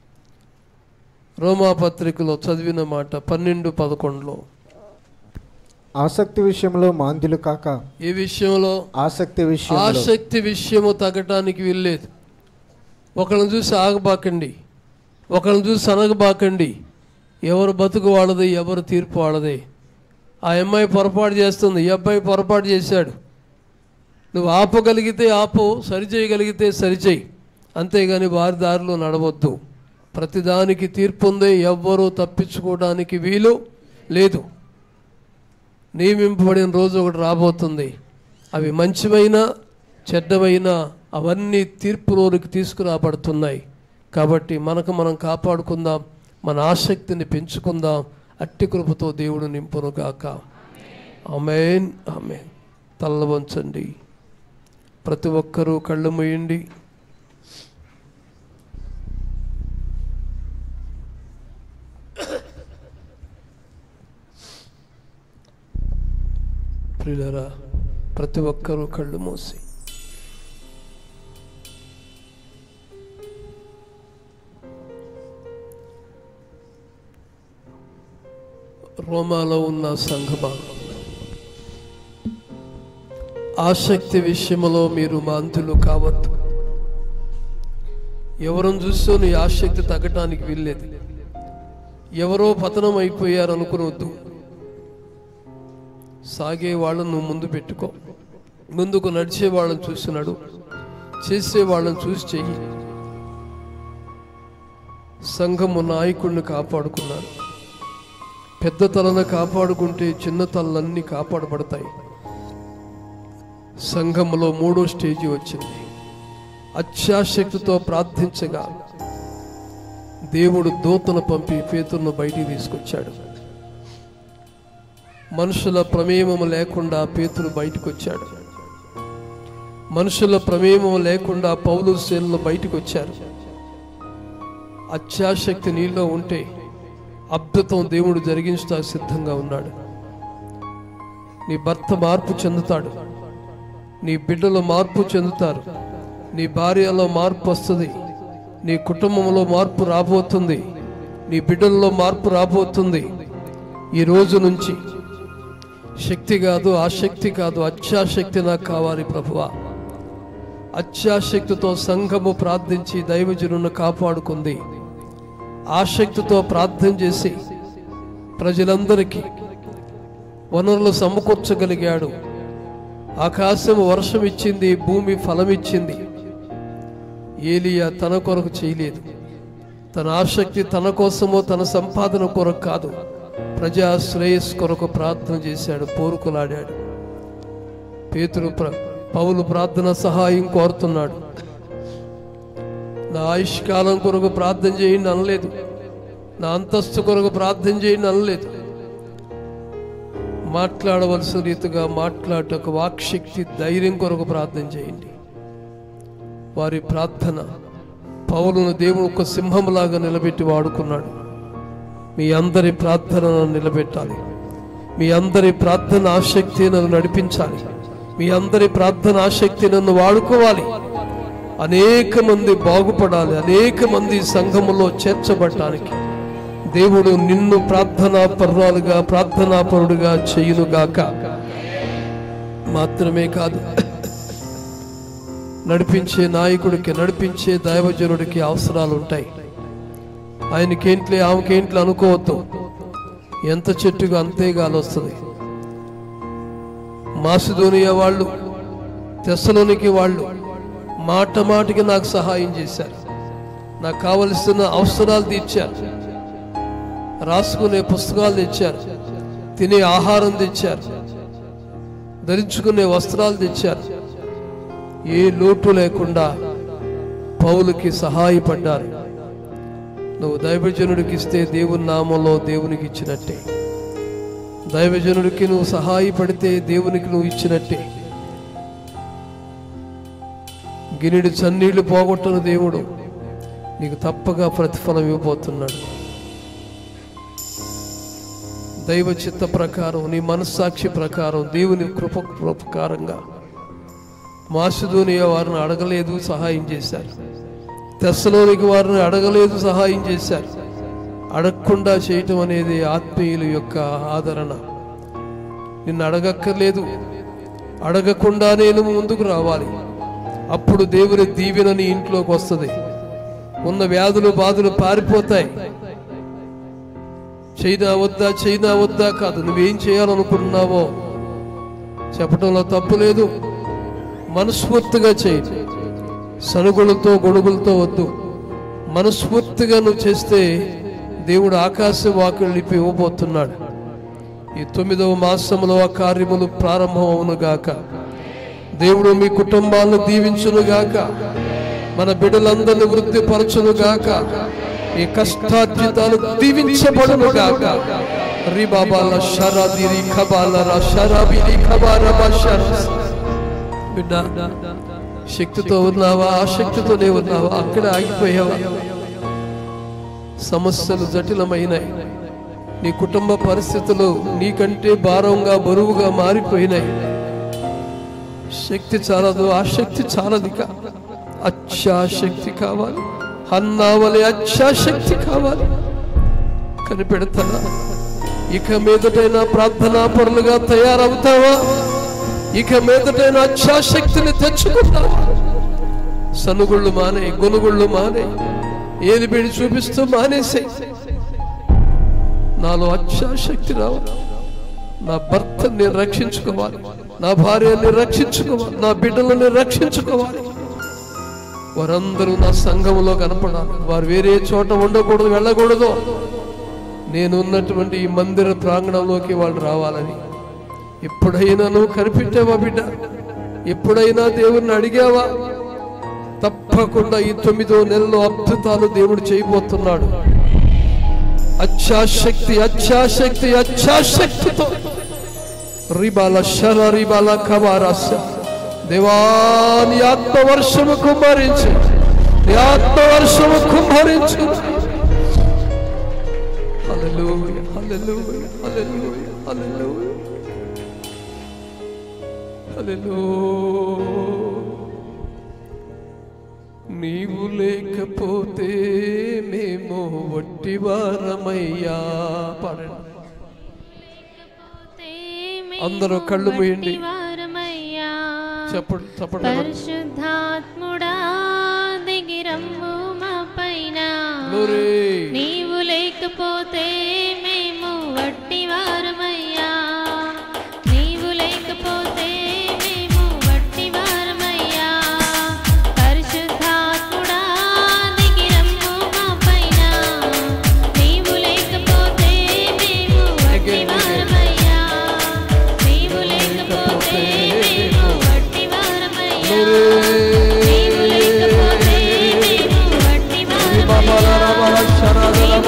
రోమా పత్రికలో చదివిన మాట పన్నెండు పదకొండులో ఆసక్తి విషయంలో మాంద్యులు కాక ఈ విషయంలో ఆసక్తి విషయంలో ఆసక్తి విషయము తగ్గటానికి వీల్లేదు ఒకళ్ళని చూసి ఆగబాకండి ఒకళ్ళని చూసి అనగబాకండి ఎవరు బతుకు వాళ్ళది ఎవరు తీర్పు వాళ్ళది ఆ అమ్మాయి పొరపాటు చేస్తుంది ఈ అబ్బాయి పొరపాటు చేశాడు నువ్వు ఆపగలిగితే ఆపు సరిచేయగలిగితే సరిచేయి అంతేగాని వారి దారిలో నడవద్దు ప్రతిదానికి తీర్పు ఉంది ఎవ్వరూ తప్పించుకోవడానికి వీలు లేదు నియమింపబడిన రోజు ఒకటి రాబోతుంది అవి మంచివైనా చెడ్డవైనా అవన్నీ తీర్పులోనికి తీసుకురాబడుతున్నాయి కాబట్టి మనకు మనం కాపాడుకుందాం మన ఆసక్తిని పెంచుకుందాం అట్టి కృపతో దేవుడు నింపునుగాక ఆమెన్ ఆమెన్ తల్ల వంచండి ప్రతి ఒక్కరూ కళ్ళు మూయండి ప్రియులరా ప్రతి ఒక్కరూ కళ్ళు మూసి రోమాలో ఉన్న సంఘమా ఆసక్తి విషయంలో మీరు మాంతులు కావద్దు ఎవరిని చూస్తూ నీ ఆసక్తి తగ్గటానికి వీల్లేదు ఎవరో పతనం అయిపోయారు అనుకునవద్దు సాగే వాళ్ళను నువ్వు ముందు పెట్టుకో ముందుకు నడిచే వాళ్ళని చూస్తున్నాడు చేసే వాళ్ళని చూసి చెయ్యి సంఘము నాయకుడిని కాపాడుకున్నారు పెద్ద తలను కాపాడుకుంటే చిన్న తలలన్నీ కాపాడబడతాయి సంఘములో మూడో స్టేజి వచ్చింది అత్యాశక్తితో ప్రార్థించగా దేవుడు దూతను పంపి పేతురును బయటికి తీసుకొచ్చాడు మనుషుల ప్రమేయము లేకుండా పేతురు బయటకు వచ్చాడు మనుషుల ప్రమేయము లేకుండా పౌలు సేనలు బయటకు వచ్చారు అత్యాశక్తి నీలో ఉంటే అద్భుతం దేవుడు జరిగించడానికి సిద్ధంగా ఉన్నాడు నీ భర్త మార్పు చెందుతాడు నీ బిడ్డలు మార్పు చెందుతారు నీ భార్యలో మార్పు వస్తుంది నీ కుటుంబంలో మార్పు రాబోతుంది నీ బిడ్డల్లో మార్పు రాబోతుంది ఈ రోజు నుంచి శక్తి కాదు ఆసక్తి కాదు అత్యాశక్తి నాకు కావాలి ప్రభువా అత్యాశక్తితో సంఘము ప్రార్థించి దైవజనులను కాపాడుకుంది ఆసక్తితో ప్రార్థన చేసి ప్రజలందరికీ వనరులు సమకూర్చగలిగాడు ఆకాశం వర్షం ఇచ్చింది భూమి ఫలం ఇచ్చింది ఏలియా తన కొరకు చేయలేదు తన ఆసక్తి తన కోసమో తన సంపాదన కొరకు కాదు ప్రజా శ్రేయస్ కొరకు ప్రార్థన చేశాడు పోరుకులాడాడు పేతురు ప్ర పౌలు ప్రార్థన సహాయం కోరుతున్నాడు నా ఆయుష్కాలం కొరకు ప్రార్థన చేయండి అనలేదు నా అంతస్తు కొరకు ప్రార్థన చేయండి అనలేదు మాట్లాడవలసిన రీతిగా మాట్లాడటకు వాక్శక్తి ధైర్యం కొరకు ప్రార్థన చేయండి వారి ప్రార్థన పౌలను దేవుడు ఒక సింహంలాగా నిలబెట్టి వాడుకున్నాడు మీ అందరి ప్రార్థనను నిలబెట్టాలి మీ అందరి ప్రార్థన ఆసక్తి నన్ను నడిపించాలి మీ అందరి ప్రార్థన ఆసక్తి నన్ను వాడుకోవాలి అనేక మంది బాగుపడాలి అనేక మంది సంఘములో చేర్చబడటానికి దేవుడు నిన్ను ప్రార్థనా పరురాలుగా ప్రార్థనా పరుడుగా చేయునుగాక మాత్రమే కాదు నడిపించే నాయకుడికి నడిపించే దైవజనుడికి అవసరాలు ఉంటాయి ఆయనకేంట్లే ఆమెకేంట్లు అనుకోవద్దు ఎంత చెట్టుగా అంతే గాలి వస్తుంది మాసిదోనియా వాళ్ళు తెస్సలోనికి వాళ్ళు మాట మాటికి నాకు సహాయం చేశారు నాకు కావలసిన అవసరాలు తీర్చారు రాసుకునే పుస్తకాలు తెచ్చారు తినే ఆహారం తెచ్చారు ధరించుకునే వస్త్రాలు తెచ్చారు ఏ లోటు లేకుండా పౌలుకి సహాయపడ్డారు నువ్వు దైవజనుడికి ఇస్తే దేవుని నామంలో దేవునికి ఇచ్చినట్టే దైవజనుడికి నువ్వు సహాయపడితే దేవునికి నువ్వు ఇచ్చినట్టే గిన్నెడు చన్నీళ్లు పోగొట్టను దేవుడు నీకు తప్పగా ప్రతిఫలం ఇవ్వబోతున్నాడు దైవ చిత్త ప్రకారం నీ మనస్సాక్షి ప్రకారం దేవుని కృప ప్రకారంగా మాసుధోనియ వారిని అడగలేదు సహాయం చేశారు తెస్సలోనికి వారిని అడగలేదు సహాయం చేశారు అడగకుండా చేయటం అనేది ఆత్మీయుల యొక్క ఆదరణ నిన్ను అడగక్కర్లేదు అడగకుండా నేను ముందుకు రావాలి అప్పుడు దేవుని దీవెన నీ ఇంట్లోకి వస్తుంది ఉన్న వ్యాధులు బాధలు పారిపోతాయి చైనా వద్దా చైనా వద్దా కాదు నువ్వేం చేయాలనుకుంటున్నావో చెప్పడంలో తప్పు లేదు మనస్ఫూర్తిగా చేయి సనుగులతో గొడుగులతో వద్దు మనస్ఫూర్తిగా నువ్వు చేస్తే దేవుడు ఆకాశ వాకులు నింపి ఇవ్వబోతున్నాడు ఈ తొమ్మిదవ మాసంలో ఆ కార్యములు ప్రారంభం అవునుగాక దేవుడు మీ కుటుంబాలను దీవించునుగాక మన బిడ్డలందరిని వృద్ధిపరచునుగాక మీ కష్టార్జితాలు దీవించబడునుగాక రిబాబాల షరాదిరి ఖబాలరా షరాబిరి ఖబారబా షరస్ బిడ్డ శక్తితో ఉన్నావా ఆసక్తితోనే ఉన్నావా అక్కడ ఆగిపోయావా సమస్యలు జటిలమైనాయి నీ కుటుంబ పరిస్థితులు నీకంటే భారంగా బరువుగా మారిపోయినాయి శక్తి చాలదు ఆసక్తి చాలదిక అచ్చాశక్తి కావాలి అన్నావలే అచ్చాశక్తి కావాలి కనిపెడతారా ఇక మీదటైనా ప్రార్థనా పరులుగా తయారవుతావా ఇక మీదటైనా అచ్చాశక్తిని తెచ్చుకుంటావా సనుగుళ్ళు మానే గొనుగుళ్ళు మానే ఏది బిడి చూపిస్తూ మానేసే నాలో అచ్చాశక్తి రావాలి నా భర్తని నేను రక్షించుకోవాలి నా భార్యని రక్షించుకోవాలి నా బిడ్డలని రక్షించుకోవాలి వారందరూ నా సంఘములో కనపడాలి వారు వేరే చోట ఉండకూడదు వెళ్ళకూడదు నేను ఉన్నటువంటి ఈ మందిర ప్రాంగణంలోకి వాళ్ళు రావాలని ఎప్పుడైనా నువ్వు కనిపెట్టావా బిడ్డ ఎప్పుడైనా దేవుణ్ణి అడిగావా తప్పకుండా ఈ తొమ్మిదో నెలలో అద్భుతాలు దేవుడు చేయబోతున్నాడు అచ్చాశక్తి అచ్చాశక్తి అచ్చాశక్తితో రిబాల శర రిబాల కబారాస దేవాని ఆత్మవర్షము కుమ్మరించు నీ ఆత్మవర్షము కుమ్మరించు హల్లెలూయా హల్లెలూయా హల్లెలూయా హల్లెలూయా హల్లెలూయా నీవు లేకపోతే మేము వట్టివారమయ్యా పాడండి అందరూ కళ్ళు మూయండి. వారమయ్యా చెప్పండి చెప్పండి పరిశుద్ధాత్ముడా దిగిరమ్ము మా పైన Glory. నీవు లేకపోతే మేము వట్టి వారమయ్యా నీవు లేకపోతే మేము వట్టి వారమయ్యా పరిశుద్ధాత్ముడా దిగిరమ్ము మా పైన నీవు లేకపోతే మేము వట్టి వారమయ్యా నీవు లేకపోతే మేము వట్టి వారమయ్యా నీవు లేకపోతే మేము వట్టి వారమయ్యా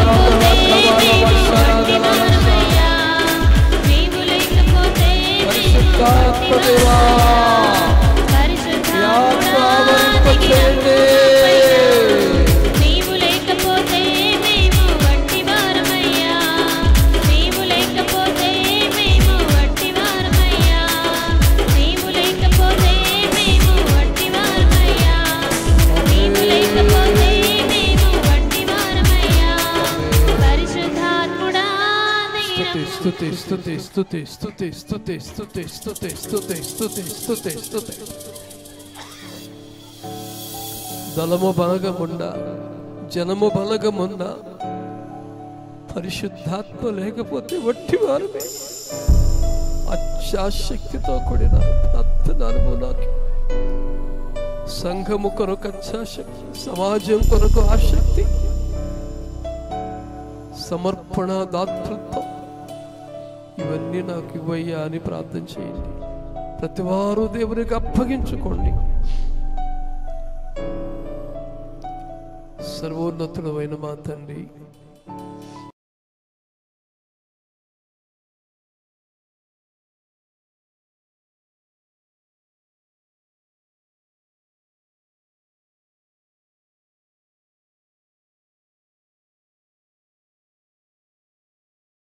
నీవు లేకపోతే పరిశుద్ధాత్మదేవా, ఈ ఆత్మ ఆవరింపచేయండి. నీవు లేకపోతే మేము వట్టి వారమయ్యా నీవు లేకపోతే మేము వట్టి వారమయ్యా నీవు లేకపోతే మేము వట్టి వారమయ్యా నీవు లేకపోతే మేము వట్టి వారమయ్యా పరిశుద్ధాత్ముడా స్తుతి స్తుతి స్తుతి స్తుతి స్తుతి స్తుతి స్తుతి స్తుతి స్తుతి స్తుతి స్తుతి స్తుతి దళము బలగముండ జనము బలగముండ పరిశుద్ధాత్మ లేకపోతే వట్టి వారమే అచ్చాశక్తితో కూడిన ప్రార్థన అనుభవం నాకు సంఘము కొరకు అచ్చాశక్తి సమాజం కొరకు ఆసక్తి సమర్పణ దాతృత్వం ఇవన్నీ నాకు ఇవ్వయ్యా అని ప్రార్థన చేయండి ప్రతి వారు దేవునికి అప్పగించుకోండి సర్వోన్నతుడమైన మా తండ్రి